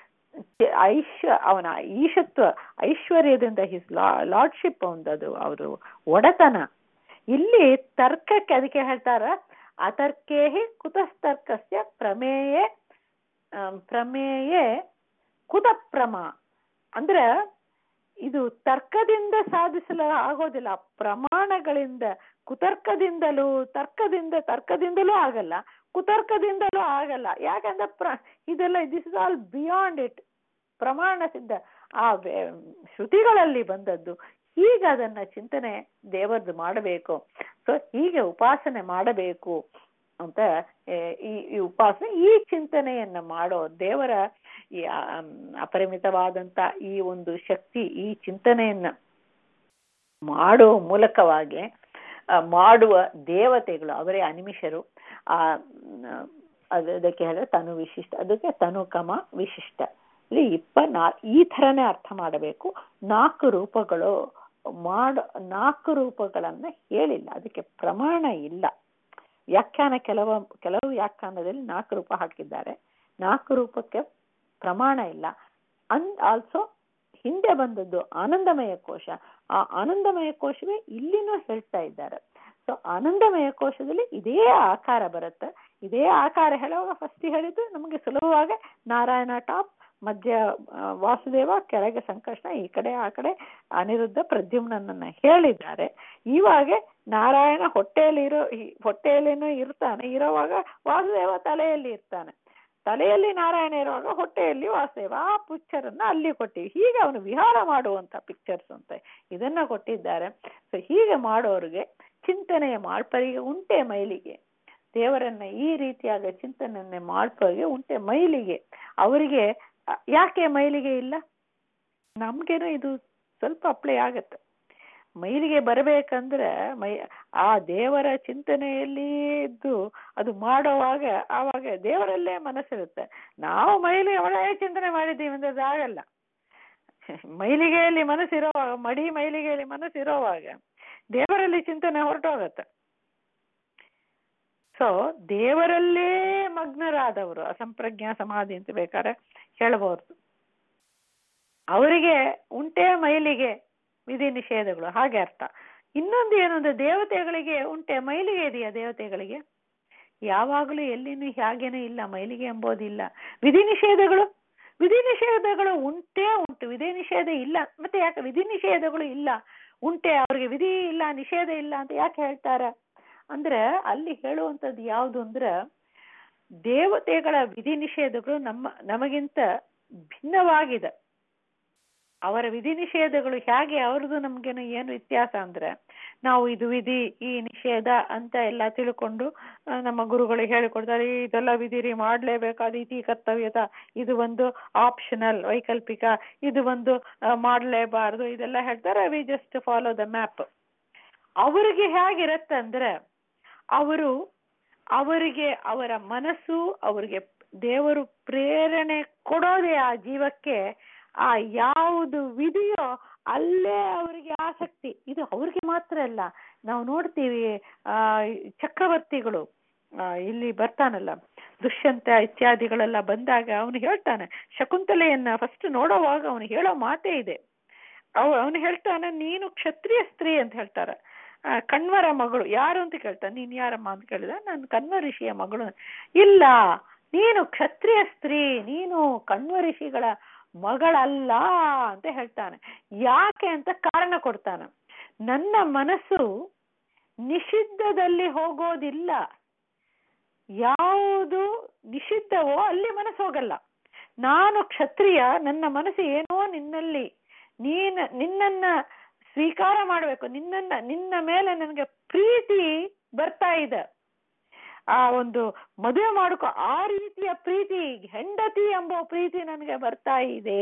ಐಶ್ವ ಅವನ ಈಶತ್ವ ಐಶ್ವರ್ಯದಿಂದ ಹಿಸ್ ಲಾರ್ಡ್ಶಿಪ್ ಒಂದದು ಅವರು ಒಡೆತನ ಇಲ್ಲಿ ತರ್ಕಕ್ಕೆ ಅದಕ್ಕೆ ಹೇಳ್ತಾರ ಅತರ್ಕೇಹಿ ಕುತಸ್ತರ್ಕಸ್ಯ ಪ್ರಮೇಯೇ ಆಮ್, ಪ್ರಮೇಯೇ ಕುತ ಪ್ರಮ ಅಂದ್ರೆ ಇದು ತರ್ಕದಿಂದ ಸಾಧಿಸಲು ಆಗೋದಿಲ್ಲ ಪ್ರಮಾಣಗಳಿಂದ ಕುತರ್ಕದಿಂದಲೂ ತರ್ಕದಿಂದ ತರ್ಕದಿಂದಲೂ ಆಗಲ್ಲ ಕುತರ್ಕದಿಂದಲೂ ಆಗಲ್ಲ ಯಾಕಂದ್ರೆ ಪ್ರ ಇದೆಲ್ಲ this is all beyond it ಪ್ರಮಾಣ ಸಿದ್ಧ ಆ ವೇ- ಶ್ರುತಿಗಳಲ್ಲಿ ಬಂದದ್ದು ಹೀಗೆ ಅದನ್ನ ಚಿಂತನೆ ದೇವರದ್ದು ಮಾಡಬೇಕು ಸೊ ಹೀಗೆ ಉಪಾಸನೆ ಮಾಡಬೇಕು ಅಂತ ಏ, ಈ ಈ ಉಪಾಸನೆ ಈ ಚಿಂತನೆಯನ್ನ ಮಾಡೋ ದೇವರ ಈ ಆಮ್, ಅಪರಿಮಿತವಾದಂತ ಈ ಒಂದು ಶಕ್ತಿ ಈ ಚಿಂತನೆಯನ್ನ ಮಾಡೋ ಮೂಲಕವಾಗಿ ಆ, ಮಾಡುವ ದೇವತೆಗಳು ಅವರೇ ಅನಿಮಿಷರು ಆ ಮ್, ಅದು ಅದಕ್ಕೆ ಹೇಳಿದ್ರೆ ತನು ವಿಶಿಷ್ಟ ಅದಕ್ಕೆ ತನುಕಮ ವಿಶಿಷ್ಟ ಇಲ್ಲಿ ಇಪ್ಪ ನಾ ಈ ಥರನೇ ಅರ್ಥ ಮಾಡಬೇಕು ನಾಲ್ಕು ರೂಪಗಳು ಮಾಡ ನಾಲ್ಕು ರೂಪಗಳನ್ನ ಹೇಳಿಲ್ಲ ಅದಕ್ಕೆ ಪ್ರಮಾಣ ಇಲ್ಲ ವ್ಯಾಖ್ಯಾನ ಕೆಲವು ಕೆಲವು ವ್ಯಾಖ್ಯಾನದಲ್ಲಿ ನಾಲ್ಕು ರೂಪ ಹಾಕಿದ್ದಾರೆ ನಾಲ್ಕು ರೂಪಕ್ಕೆ ಪ್ರಮಾಣ ಇಲ್ಲ ಅಂಡ್ ಆಲ್ಸೋ ಹಿಂದೆ ಬಂದದ್ದು ಆನಂದಮಯ ಕೋಶ ಆ ಆನಂದಮಯ ಕೋಶವೇ ಇಲ್ಲಿನೂ ಹೇಳ್ತಾ ಇದ್ದಾರೆ ಸೊ ಆನಂದಮಯ ಕೋಶದಲ್ಲಿ ಇದೇ ಆಕಾರ ಬರುತ್ತೆ ಇದೇ ಆಕಾರ ಹೇಳುವಾಗ ಫಸ್ಟ್ ಹೇಳಿದ್ದು ನಮಗೆ ಸುಲಭವಾಗಿ ನಾರಾಯಣ ಟಾಪ್ ಮಧ್ಯ ಆ, ವಾಸುದೇವ ಕೆಳಗೆ ಸಂಕರ್ಷಣ ಈ ಕಡೆ ಆ ಕಡೆ ಅನಿರುದ್ಧ ಪ್ರದ್ಯುಮ್ನನ್ನ ಹೇಳಿದ್ದಾರೆ ಇವಾಗ ನಾರಾಯಣ ಹೊಟ್ಟೆಯಲ್ಲಿರೋ ಈ- ಹೊಟ್ಟೆಯಲ್ಲೇನೋ ಇರ್ತಾನೆ ಇರೋವಾಗ ವಾಸುದೇವ ತಲೆಯಲ್ಲಿ ಇರ್ತಾನೆ ತಲೆಯಲ್ಲಿ ನಾರಾಯಣ ಇರುವಾಗ ಹೊಟ್ಟೆಯಲ್ಲಿ ವಾಸುದೇವ ಆ ಪಿಕ್ಚರ್ ಅನ್ನ ಅಲ್ಲಿ ಕೊಟ್ಟಿವಿ ಹೀಗೆ ಅವನು ವಿಹಾರ ಮಾಡುವಂತ ಪಿಕ್ಚರ್ಸ್ ಅಂತ ಇದನ್ನ ಕೊಟ್ಟಿದ್ದಾರೆ ಸೊ ಹೀಗೆ ಮಾಡೋರಿಗೆ ಚಿಂತನೆಯ ಮಾಡ್ಪರಿಗೆ ಉಂಟೆ ಮೈಲಿಗೆ ದೇವರನ್ನ ಈ ರೀತಿಯಾದ ಚಿಂತನೆಯನ್ನೇ ಮಾಡ್ಪರಿಗೆ ಉಂಟೆ ಮೈಲಿಗೆ ಅವರಿಗೆ ಅ, ಯಾಕೆ ಮೈಲಿಗೆ ಇಲ್ಲ ನಮ್ಗೇನೋ ಇದು ಸ್ವಲ್ಪ ಅಪ್ಲೈ ಆಗತ್ತೆ ಮೈಲಿಗೆ ಬರಬೇಕಂದ್ರೆ ಮೈ ಆ ದೇವರ ಚಿಂತನೆಯಲ್ಲಿ ಇದ್ದು ಅದು ಮಾಡೋವಾಗ ಆವಾಗ ದೇವರಲ್ಲೇ ಮನಸ್ಸಿರುತ್ತೆ ನಾವು ಮೈಲಿಗೆ ಒಳ್ಳೆ ಚಿಂತನೆ ಮಾಡಿದ್ದೀವಿ ಅಂದ್ರೆ ಅದು ಆಗಲ್ಲ ಮೈಲಿಗೆಯಲ್ಲಿ ಮನಸ್ಸಿರೋವಾಗ ಮಡಿ ಮೈಲಿಗೆಯಲ್ಲಿ ಮನಸ್ಸಿರೋವಾಗ ದೇವರಲ್ಲಿ ಚಿಂತನೆ ಹೊರಟೋಗತ್ತೆ ಸೊ ದೇವರಲ್ಲೇ ಮಗ್ನರಾದವರು ಅಸಂಪ್ರಜ್ಞಾ ಸಮಾಧಿ ಅಂತ ಬೇಕಾದ್ರೆ ಹೇಳಬಹುದು ಅವರಿಗೆ ಉಂಟೆ ಮೈಲಿಗೆ ವಿಧಿ ನಿಷೇಧಗಳು ಹಾಗೆ ಅರ್ಥ ಇನ್ನೊಂದು ಏನು ಅಂದ್ರೆ ದೇವತೆಗಳಿಗೆ ಉಂಟೆ ಮೈಲಿಗೆ ಇದೆಯಾ ದೇವತೆಗಳಿಗೆ ಯಾವಾಗಲೂ ಎಲ್ಲಿನೂ ಹೇಗೇನೂ ಇಲ್ಲ ಮೈಲಿಗೆ ಎಂಬುದಿಲ್ಲ ವಿಧಿ ನಿಷೇಧಗಳು ವಿಧಿ ನಿಷೇಧಗಳು ಉಂಟೇ ಉಂಟು ವಿಧಿ ನಿಷೇಧ ಇಲ್ಲ ಮತ್ತೆ ಯಾಕೆ ವಿಧಿ ನಿಷೇಧಗಳು ಇಲ್ಲ ಉಂಟೆ ಅವ್ರಿಗೆ ವಿಧಿ ಇಲ್ಲ ನಿಷೇಧ ಇಲ್ಲ ಅಂತ ಯಾಕೆ ಹೇಳ್ತಾರೆ ಅಂದ್ರೆ ಅಲ್ಲಿ ಹೇಳುವಂಥದ್ದು ಯಾವುದು ಅಂದ್ರೆ ದೇವತೆಗಳ ವಿಧಿ ನಿಷೇಧಗಳು ನಮ್ಮ ನಮಗಿಂತ ಭಿನ್ನವಾಗಿದೆ ಅವರ ವಿಧಿ ನಿಷೇಧಗಳು ಹೇಗೆ ಅವ್ರದ್ದು ನಮ್ಗೇನು ಏನು ವ್ಯತ್ಯಾಸ ಅಂದ್ರೆ ನಾವು ಇದು ವಿಧಿ ಈ ನಿಷೇಧ ಅಂತ ಎಲ್ಲ ತಿಳ್ಕೊಂಡು ಆ, ನಮ್ಮ ಗುರುಗಳು ಹೇಳಿಕೊಡ್ತಾರೆ ಇದೆಲ್ಲ ವಿಧಿರಿ ಮಾಡ್ಲೇಬೇಕಾದ ಇತಿ ಕರ್ತವ್ಯತ ಇದು ಒಂದು ಆಪ್ಷನಲ್ ವೈಕಲ್ಪಿಕ ಇದು ಒಂದು ಆ, ಮಾಡ್ಲೇಬಾರ್ದು ಇದೆಲ್ಲ ಹೇಳ್ತಾರೆ we just follow the map ಅವರಿಗೆ ಹೇಗಿರತ್ತಂದ್ರೆ ಅವರು ಅವರಿಗೆ ಅವರ ಮನಸ್ಸು ಅವರಿಗೆ ದೇವರು ಪ್ರೇರಣೆ ಕೊಡೋದೇ ಆ ಜೀವಕ್ಕೆ ಆ ಯಾವುದು ವಿಧಿಯೋ ಅಲ್ಲೇ ಅವರಿಗೆ ಆಸಕ್ತಿ ಇದು ಅವ್ರಿಗೆ ಮಾತ್ರ ಅಲ್ಲ ನಾವು ನೋಡ್ತೀವಿ ಆ ಚಕ್ರವರ್ತಿಗಳು ಆ, ಇಲ್ಲಿ ಬರ್ತಾನಲ್ಲ ದುಷ್ಯಂತ ಇತ್ಯಾದಿಗಳೆಲ್ಲ ಬಂದಾಗ ಅವನು ಹೇಳ್ತಾನೆ ಶಕುಂತಲೆಯನ್ನ ಫಸ್ಟ್ ನೋಡೋವಾಗ ಅವನು ಹೇಳೋ ಮಾತೇ ಇದೆ ಅವ ಅವನು ಹೇಳ್ತಾನೆ ನೀನು ಕ್ಷತ್ರಿಯ ಸ್ತ್ರೀ ಅಂತ ಹೇಳ್ತಾರೆ ಆ, ಕಣ್ವರ ಮಗಳು ಯಾರು ಅಂತ ಕೇಳ್ತಾನೆ ನೀನ್ ಯಾರಮ್ಮ ಅಂತ ಕೇಳಿದ ನಾನು ಕಣ್ವ ಋಷಿಯ ಮಗಳು ಇಲ್ಲ ನೀನು ಕ್ಷತ್ರಿಯ ಸ್ತ್ರೀ ನೀನು ಕಣ್ವ ಋಷಿಗಳ ಮಗಳಲ್ಲ ಅಂತ ಹೇಳ್ತಾನೆ ಯಾಕೆ ಅಂತ ಕಾರಣ ಕೊಡ್ತಾನೆ ನನ್ನ ಮನಸ್ಸು ನಿಷಿದ್ಧದಲ್ಲಿ ಹೋಗೋದಿಲ್ಲ ಯಾವುದು ನಿಷಿದ್ಧವೋ ಅಲ್ಲಿ ಮನಸ್ಸು ಹೋಗಲ್ಲ ನಾನು ಕ್ಷತ್ರಿಯ ನನ್ನ ಮನಸ್ಸು ಏನೋ ನಿನ್ನಲ್ಲಿ ನೀನ್ ನಿನ್ನನ್ನ ಸ್ವೀಕಾರ ಮಾಡಬೇಕು ನಿನ್ನನ್ನ ನಿನ್ನ ಮೇಲೆ ನನಗೆ ಪ್ರೀತಿ ಬರ್ತಾ ಇದೆ ಆ ಒಂದು ಮದುವೆ ಮಾಡ್ಕೊ ಆ ರೀತಿಯ ಪ್ರೀತಿ ಹೆಂಡತಿ ಎಂಬ ಪ್ರೀತಿ ನನಗೆ ಬರ್ತಾ ಇದೆ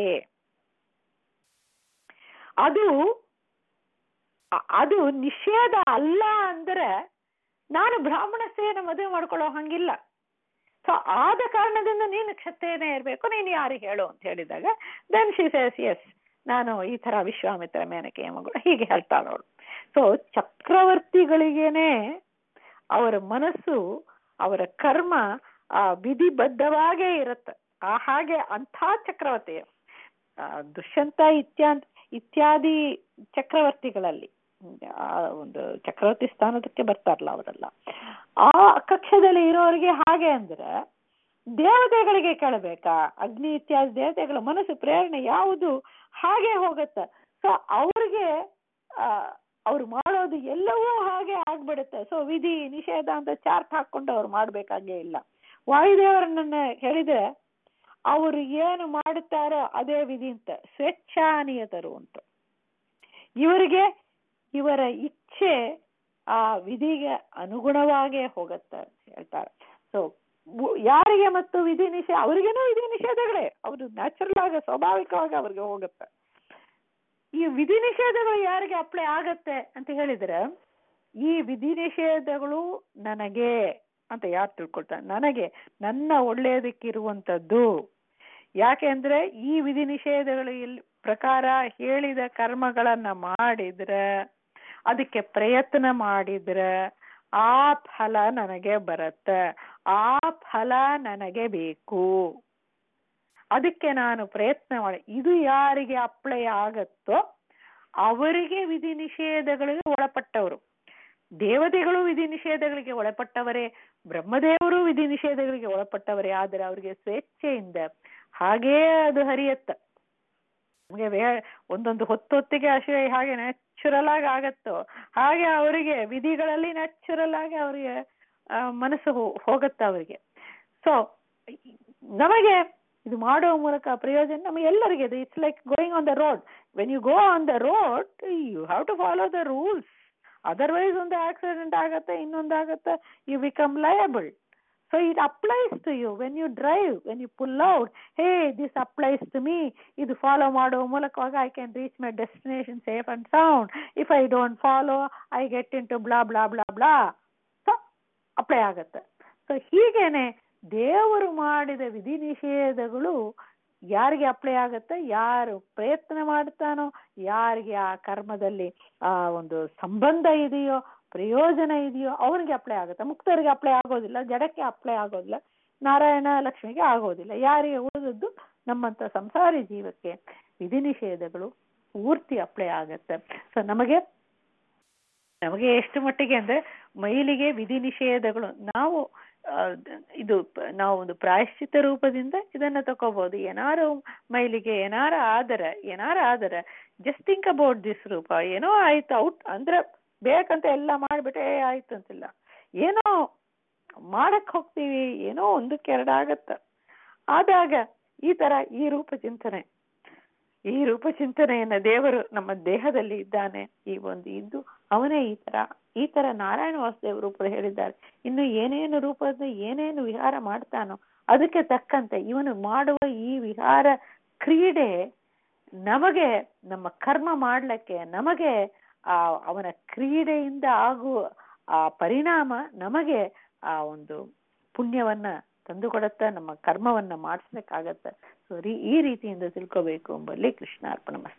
ಅದು ಅ- ಅದು ನಿಷೇಧ ಅಲ್ಲ ಅಂದ್ರೆ ನಾನು ಬ್ರಾಹ್ಮಣ ಸ್ತ್ರೀಯನ್ನ ಮದುವೆ ಮಾಡ್ಕೊಳ್ಳೋ ಹಂಗಿಲ್ಲ ಸೊ ಆದ ಕಾರಣದಿಂದ ನೀನು ಕ್ಷತ್ರಿಯನೇ ಇರಬೇಕು ನೀನು ಯಾರಿಗೆ ಹೇಳು ಅಂತ ಹೇಳಿದಾಗ ದೆನ್ ಶಿ ಸೇಸ್ ಎಸ್ ನಾನು ಈ ತರ ವಿಶ್ವಾಮಿತ್ರ ಮೇನಕೆಯ ಮಗಳು ಹೀಗೆ ಹೇಳ್ತಾಳೆ ಅವಳು ಸೊ ಚಕ್ರವರ್ತಿಗಳಿಗೇನೆ ಅವರ ಮನಸ್ಸು ಅವರ ಕರ್ಮ ಆ ವಿಧಿಬದ್ಧವಾಗೇ ಇರುತ್ತೆ ಆ ಹಾಗೆ ಅಂಥ ಚಕ್ರವರ್ತಿ ಆ, ದುಷ್ಯಂತ ಇತ್ಯಾದಿ ಇತ್ಯಾದಿ ಚಕ್ರವರ್ತಿಗಳಲ್ಲಿ ಆ ಒಂದು ಚಕ್ರವರ್ತಿ ಸ್ಥಾನದಕ್ಕೆ ಬರ್ತಾರಲ್ಲ ಅವರೆಲ್ಲ ಆ ಕಕ್ಷದಲ್ಲಿ ಇರೋರಿಗೆ ಹಾಗೆ ಅಂದ್ರೆ ದೇವತೆಗಳಿಗೆ ಕೇಳಬೇಕಾ ಅಗ್ನಿ ಇತ್ಯಾದಿ ದೇವತೆಗಳ ಮನಸ್ಸು ಪ್ರೇರಣೆ ಯಾವುದು ಹಾಗೆ ಹೋಗುತ್ತೆ ಸೊ ಅವ್ರಿಗೆ ಆ ಅವ್ರು ಮಾಡೋದು ಎಲ್ಲವೂ ಹಾಗೆ ಆಗ್ಬಿಡುತ್ತೆ ಸೊ ವಿಧಿ ನಿಷೇಧ ಅಂತ ಚಾರ್ಟ್ ಹಾಕೊಂಡು ಅವ್ರು ಮಾಡ್ಬೇಕಾಗೇ ಇಲ್ಲ ವಾಯುದೇವರನ್ನ ಹೇಳಿದ್ರೆ ಅವರು ಏನು ಮಾಡುತ್ತಾರೋ ಅದೇ ವಿಧಿ ಅಂತ ಸ್ವೇಚ್ಛಾನಿಯತರು ಅಂತ ಇವರಿಗೆ ಇವರ ಇಚ್ಛೆ ಆ ವಿಧಿಗೆ ಅನುಗುಣವಾಗೇ ಹೋಗುತ್ತೆ ಅಂತ ಹೇಳ್ತಾರೆ ಸೊ ಯಾರಿಗೆ ಮತ್ತು ವಿಧಿ ನಿಷೇಧ ಅವರಿಗೇನೋ ವಿಧಿ ನಿಷೇಧಗಳೇ ಅವರು ನ್ಯಾಚುರಲ್ ಆಗಿ ಸ್ವಾಭಾವಿಕವಾಗಿ ಅವ್ರಿಗೆ ಹೋಗುತ್ತೆ ಈ ವಿಧಿ ನಿಷೇಧಗಳು ಯಾರಿಗೆ ಅಪ್ಲೈ ಆಗತ್ತೆ ಅಂತ ಹೇಳಿದ್ರೆ ಈ ವಿಧಿ ನಿಷೇಧಗಳು ನನಗೆ ಅಂತ ಯಾರು ತಿಳ್ಕೊಳ್ತಾರೆ ನನಗೆ ನನ್ನ ಒಳ್ಳೆಯದಕ್ಕಿರುವಂಥದ್ದು ಯಾಕೆ ಅಂದ್ರೆ ಈ ವಿಧಿ ನಿಷೇಧಗಳ ಇಲ್- ಪ್ರಕಾರ ಹೇಳಿದ ಕರ್ಮಗಳನ್ನ ಮಾಡಿದ್ರೆ ಅದಕ್ಕೆ ಪ್ರಯತ್ನ ಮಾಡಿದ್ರೆ ಆ ಫಲ ನನಗೆ ಬರುತ್ತೆ ಆ ಫಲ ನನಗೆ ಬೇಕು ಅದಕ್ಕೆ ನಾನು ಪ್ರಯತ್ನ ಮಾಡಿ ಇದು ಯಾರಿಗೆ ಅಪ್ಲೈ ಆಗತ್ತೋ ಅವರಿಗೆ ವಿಧಿ ನಿಷೇಧಗಳಿಗೆ ಒಳಪಟ್ಟವರು ದೇವತೆಗಳು ವಿಧಿ ನಿಷೇಧಗಳಿಗೆ ಒಳಪಟ್ಟವರೇ ಬ್ರಹ್ಮದೇವರು ವಿಧಿ ನಿಷೇಧಗಳಿಗೆ ಒಳಪಟ್ಟವರೇ ಆದರೆ ಅವರಿಗೆ ಸ್ವೇಚ್ಛೆಯಿಂದ ಹಾಗೇ ಅದು ಹರಿಯತ್ತ ನಮಗೆ ವೇ ಒಂದೊಂದು ಹೊತ್ತೊತ್ತಿಗೆ ಹಸಿವೆ ಹಾಗೆ ನ್ಯಾಚುರಲ್ ಆಗಿ ಆಗತ್ತೋ ಹಾಗೆ ಅವರಿಗೆ ವಿಧಿಗಳಲ್ಲಿ ನ್ಯಾಚುರಲ್ ಆಗಿ ಅವರಿಗೆ ಆ, ಮನಸ್ಸು ಹೋ- ಹೋಗತ್ತ ಅವರಿಗೆ ಸೊ ನಮಗೆ ಇದು ಮಾಡುವ ಮೂಲಕ ಪ್ರಯೋಜನ ನಮಗೆ ಎಲ್ಲರಿಗೆ ಇದೆ it's like going on the road when you go on the road you have to follow the rules otherwise ಒಂದು ಆಕ್ಸಿಡೆಂಟ್ ಆಗತ್ತೆ ಇನ್ನೊಂದು ಆಗತ್ತೆ you become liable so it applies to you when you drive when you pull out hey this applies to me ಇದು follow ಮಾಡುವ ಮೂಲಕವಾಗಿ I can reach my destination safe and sound if I don't follow I get into blah blah blah blah so apply ಆಗತ್ತೆ so ಹೀಗೇನೆ ದೇವರು ಮಾಡಿದ ವಿಧಿ ನಿಷೇಧಗಳು ಯಾರಿಗೆ apply ಆಗುತ್ತೆ ಯಾರು ಪ್ರಯತ್ನ ಮಾಡ್ತಾನೋ ಯಾರಿಗೆ ಆ ಕರ್ಮದಲ್ಲಿ ಆ ಒಂದು ಸಂಬಂಧ ಇದೆಯೋ ಪ್ರಯೋಜನ ಇದೆಯೋ ಅವನಿಗೆ ಅಪ್ಲೈ ಆಗುತ್ತೆ ಮುಕ್ತರಿಗೆ ಅಪ್ಲೈ ಆಗೋದಿಲ್ಲ ಜಡಕ್ಕೆ ಅಪ್ಲೈ ಆಗೋದಿಲ್ಲ ನಾರಾಯಣ ಲಕ್ಷ್ಮಿಗೆ ಆಗೋದಿಲ್ಲ ಯಾರಿಗೆ ಉಳಿದದ್ದು ನಮ್ಮಂತ ಸಂಸಾರಿ ಜೀವಕ್ಕೆ ವಿಧಿ ನಿಷೇಧಗಳು ಪೂರ್ತಿ ಅಪ್ಲೈ ಆಗತ್ತೆ ಸೊ ನಮಗೆ ನಮಗೆ ಎಷ್ಟು ಮಟ್ಟಿಗೆ ಅಂದ್ರೆ ಮೈಲಿಗೆ ವಿಧಿ ನಿಷೇಧಗಳು ನಾವು ಆ, ಇದು ಪ- ನಾವು ಒಂದು ಪ್ರಾಯಶ್ಚಿತ್ತ ರೂಪದಿಂದ ಇದನ್ನ ತಕೋಬಹುದು ಏನಾರು ಮೈಲಿಗೆ ಏನಾರ ಆದರ ಏನಾರ ಆದರ ಜಸ್ಟ್ ಥಿಂಕ್ ಅಬೌಟ್ ದಿಸ್ ರೂಪ ಏನೋ ಆಯ್ತು ಔಟ್ ಅಂದ್ರೆ ಬೇಕಂತ ಎಲ್ಲ ಮಾಡ್ಬಿಟ್ಟೆ ಆಯ್ತು ಅಂತಿಲ್ಲ ಏನೋ ಮಾಡಕ್ ಹೋಗ್ತೀವಿ ಏನೋ ಒಂದಕ್ಕೆ ಎರಡು ಆಗತ್ತ ಆದಾಗ ಈ ತರ ಈ ರೂಪ ಚಿಂತನೆ ಈ ರೂಪ ಚಿಂತನೆಯನ್ನ ದೇವರು ನಮ್ಮ ದೇಹದಲ್ಲಿ ಇದ್ದಾನೆ ಈ ಒಂದು ಇದ್ದು ಅವನೇ ಈ ತರ ಈ ತರ ನಾರಾಯಣ ವಾಸುದೇವ ರೂಪದ ಹೇಳಿದ್ದಾರೆ ಇನ್ನು ಏನೇನು ರೂಪದ ಏನೇನು ವಿಹಾರ ಮಾಡ್ತಾನೋ ಅದಕ್ಕೆ ತಕ್ಕಂತೆ ಇವನು ಮಾಡುವ ಈ ವಿಹಾರ ಕ್ರೀಡೆ ನಮಗೆ ನಮ್ಮ ಕರ್ಮ ಮಾಡ್ಲಿಕ್ಕೆ ನಮಗೆ ಆ ಅವನ ಕ್ರೀಡೆಯಿಂದ ಆಗುವ ಆ ಪರಿಣಾಮ ನಮಗೆ ಆ ಒಂದು ಪುಣ್ಯವನ್ನ ತಂದುಕೊಡುತ್ತ ನಮ್ಮ ಕರ್ಮವನ್ನ ಮಾಡಿಸ್ಲಿಕ್ಕಾಗತ್ತೆ ಸೊ ಈ ರೀತಿಯಿಂದ ತಿಳ್ಕೋಬೇಕು ಎಂಬಲ್ಲಿ ಕೃಷ್ಣಾರ್ಪಣ ಮಸ್ತು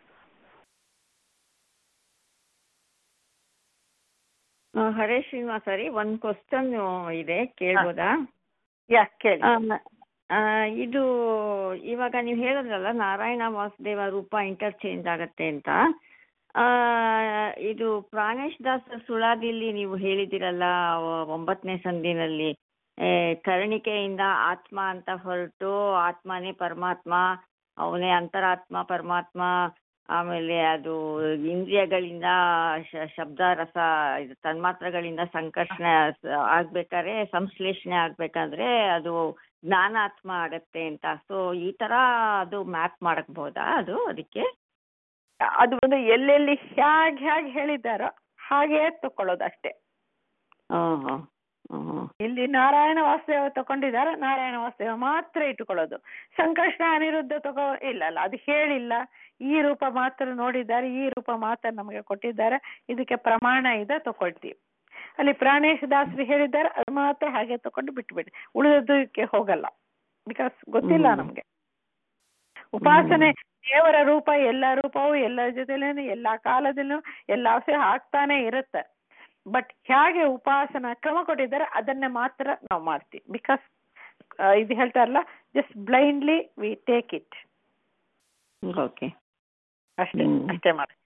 ಆ, ಹರೇ ಶ್ರೀನಿವಾಸ ರೀ ಒಂದು ಕ್ವಶನ್ ಇದೆ ಕೇಳ್ಬೋದಾ ಯಾ ಕೇಳಿ ಆ, ಆ, ಇದು ಇವಾಗ ನೀವು ಹೇಳಿದ್ರಲ್ಲ ನಾರಾಯಣ ವಾಸುದೇವ ರೂಪ ಇಂಟರ್ಚೇಂಜ್ ಆಗತ್ತೆ ಅಂತ ಆ, ಇದು ಪ್ರಾಣೇಶ್ ದಾಸ್ ಸುಳಾದಿಲ್ಲಿ ನೀವು ಹೇಳಿದಿರಲ್ಲ ಒ- ಒಂಬತ್ತನೇ ಸಂಧಿನಲ್ಲಿ ಏ, ಕರುಣಿಕೆಯಿಂದ ಆತ್ಮ ಅಂತ ಹೊರಟು ಆತ್ಮನೇ ಪರಮಾತ್ಮ ಅವನೇ ಅಂತರಾತ್ಮ ಪರಮಾತ್ಮ ಆಮೇಲೆ ಅದು ಇಂದ್ರಿಯಗಳಿಂದ ಶ- ಶಬ್ದ ರಸ ಇದು ತನ್ಮಾತ್ರಗಳಿಂದ ಸಂಕರ್ಷಣೆ ಸ- ಆಗ್ಬೇಕಾದ್ರೆ ಸಂಶ್ಲೇಷಣೆ ಆಗ್ಬೇಕಾದ್ರೆ ಅದು ಜ್ಞಾನಾತ್ಮ ಆಗತ್ತೆ ಅಂತ ಸೊ ಈ ತರ ಅದು ಮ್ಯಾಪ್ ಮಾಡಕ್ಬಹುದಾ ಅದು ಅದಕ್ಕೆ ಅದು ಒಂದು ಎಲ್ಲೆಲ್ಲಿ ಹ್ಯಾಗ್ ಹ್ಯಾಗ್ ಹೇಳಿದ್ದಾರೋ ಹಾಗೆ ತಕೊಳ್ಳೋದು ಅಷ್ಟೇ ಹ್ಮ್ ಹ್ಮ್ ಹ್ಮ್ ಇಲ್ಲಿ ನಾರಾಯಣ ವಾಸುದೇವ ತಕೊಂಡಿದ್ದಾರೆ ನಾರಾಯಣ ವಾಸುದೇವ ಮಾತ್ರ ಇಟ್ಟುಕೊಳ್ಳೋದು ಸಂಕಷ್ಟ ಅನಿರುದ್ಧ ತಗೋ ಇಲ್ಲ ಅಲ್ಲ ಅದು ಹೇಳಿಲ್ಲ ಈ ರೂಪ ಮಾತ್ರ ನೋಡಿದ್ದಾರೆ ಈ ರೂಪ ಮಾತ್ರ ನಮಗೆ ಕೊಟ್ಟಿದ್ದಾರೆ ಇದಕ್ಕೆ ಪ್ರಮಾಣ ಇದೆ ತಗೊಳ್ತೀವಿ ಅಲ್ಲಿ ಪ್ರಾಣೇಶ ದಾಸರು ಹೇಳಿದ್ದಾರೆ ಅದು ಮಾತ್ರ ಹಾಗೆ ತಕೊಂಡು ಬಿಟ್ಬಿಡಿ ಉಳಿದದ್ದಕ್ಕೆ ಹೋಗಲ್ಲ ಬಿಕಾಸ್ ಗೊತ್ತಿಲ್ಲ ಹ್ಮ್. ನಮ್ಗೆ ಉಪಾಸನೆ ದೇವರ ರೂಪ ಎಲ್ಲ ರೂಪವು ಎಲ್ಲರ ಜೊತೆಲೇನು ಎಲ್ಲಾ ಕಾಲದಲ್ಲೂ ಎಲ್ಲ ಅವಶ್ಯ ಆಗ್ತಾನೆ ಇರುತ್ತೆ ಬಟ್ ಹೇಗೆ ಉಪಾಸನ ಕ್ರಮ ಕೊಟ್ಟಿದ್ದಾರೆ ಅದನ್ನೇ ಮಾತ್ರ ನಾವು ಮಾಡ್ತೀವಿ ಬಿಕಾಸ್ ಇದು ಹೇಳ್ತಾರಲ್ಲ just blindly we take it okay ಅಷ್ಟೇ ಹ್ಮ್. ಅಷ್ಟೇ ಮಾಡ್ತೀವಿ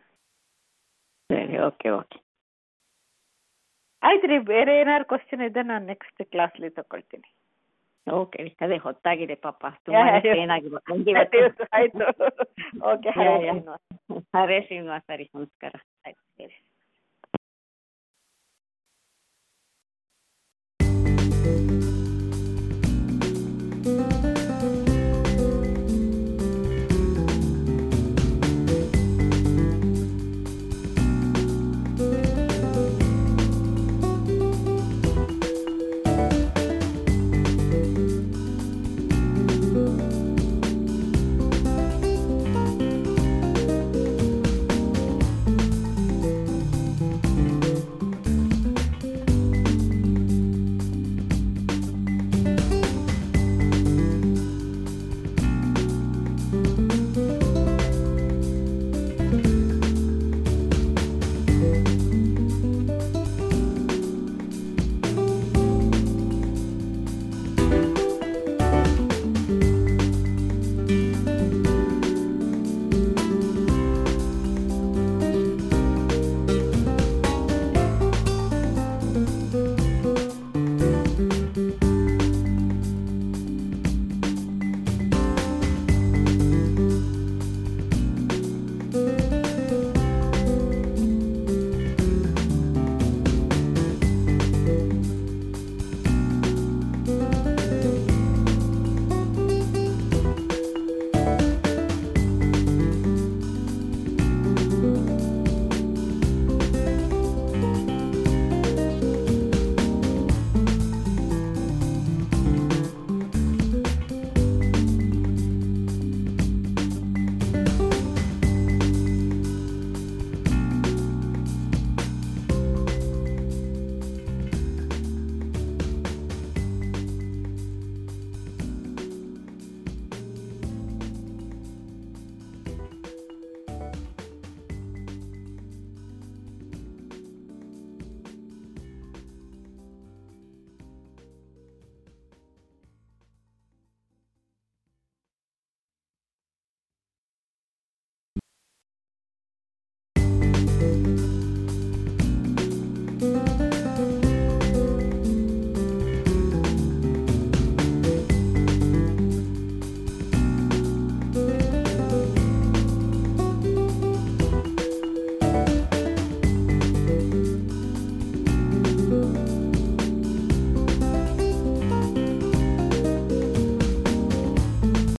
ಸರಿ ಓಕೆ ಓಕೆ ಆಯ್ತು ರೀ ಬೇರೆ ಏನಾದ್ರು ಕ್ವಶನ್ ಇದ್ದರೆ ನಾನು ನೆಕ್ಸ್ಟ್ ಕ್ಲಾಸ್ಲಿ ತಗೊಳ್ತೀನಿ ಓಕೆ ರೀ ಅದೇ ಹೊತ್ತಾಗಿದೆ ಪಾಪ ತುಂಬಾ ಏನಾಗಿದೆ ಆಯ್ತು ಓಕೆ ಯಾ, ಯಾ. ಹರೇ ಶ್ರೀನಿವಾಸ ರೀ ನಮಸ್ಕಾರ ಆಯ್ತು ಸರಿ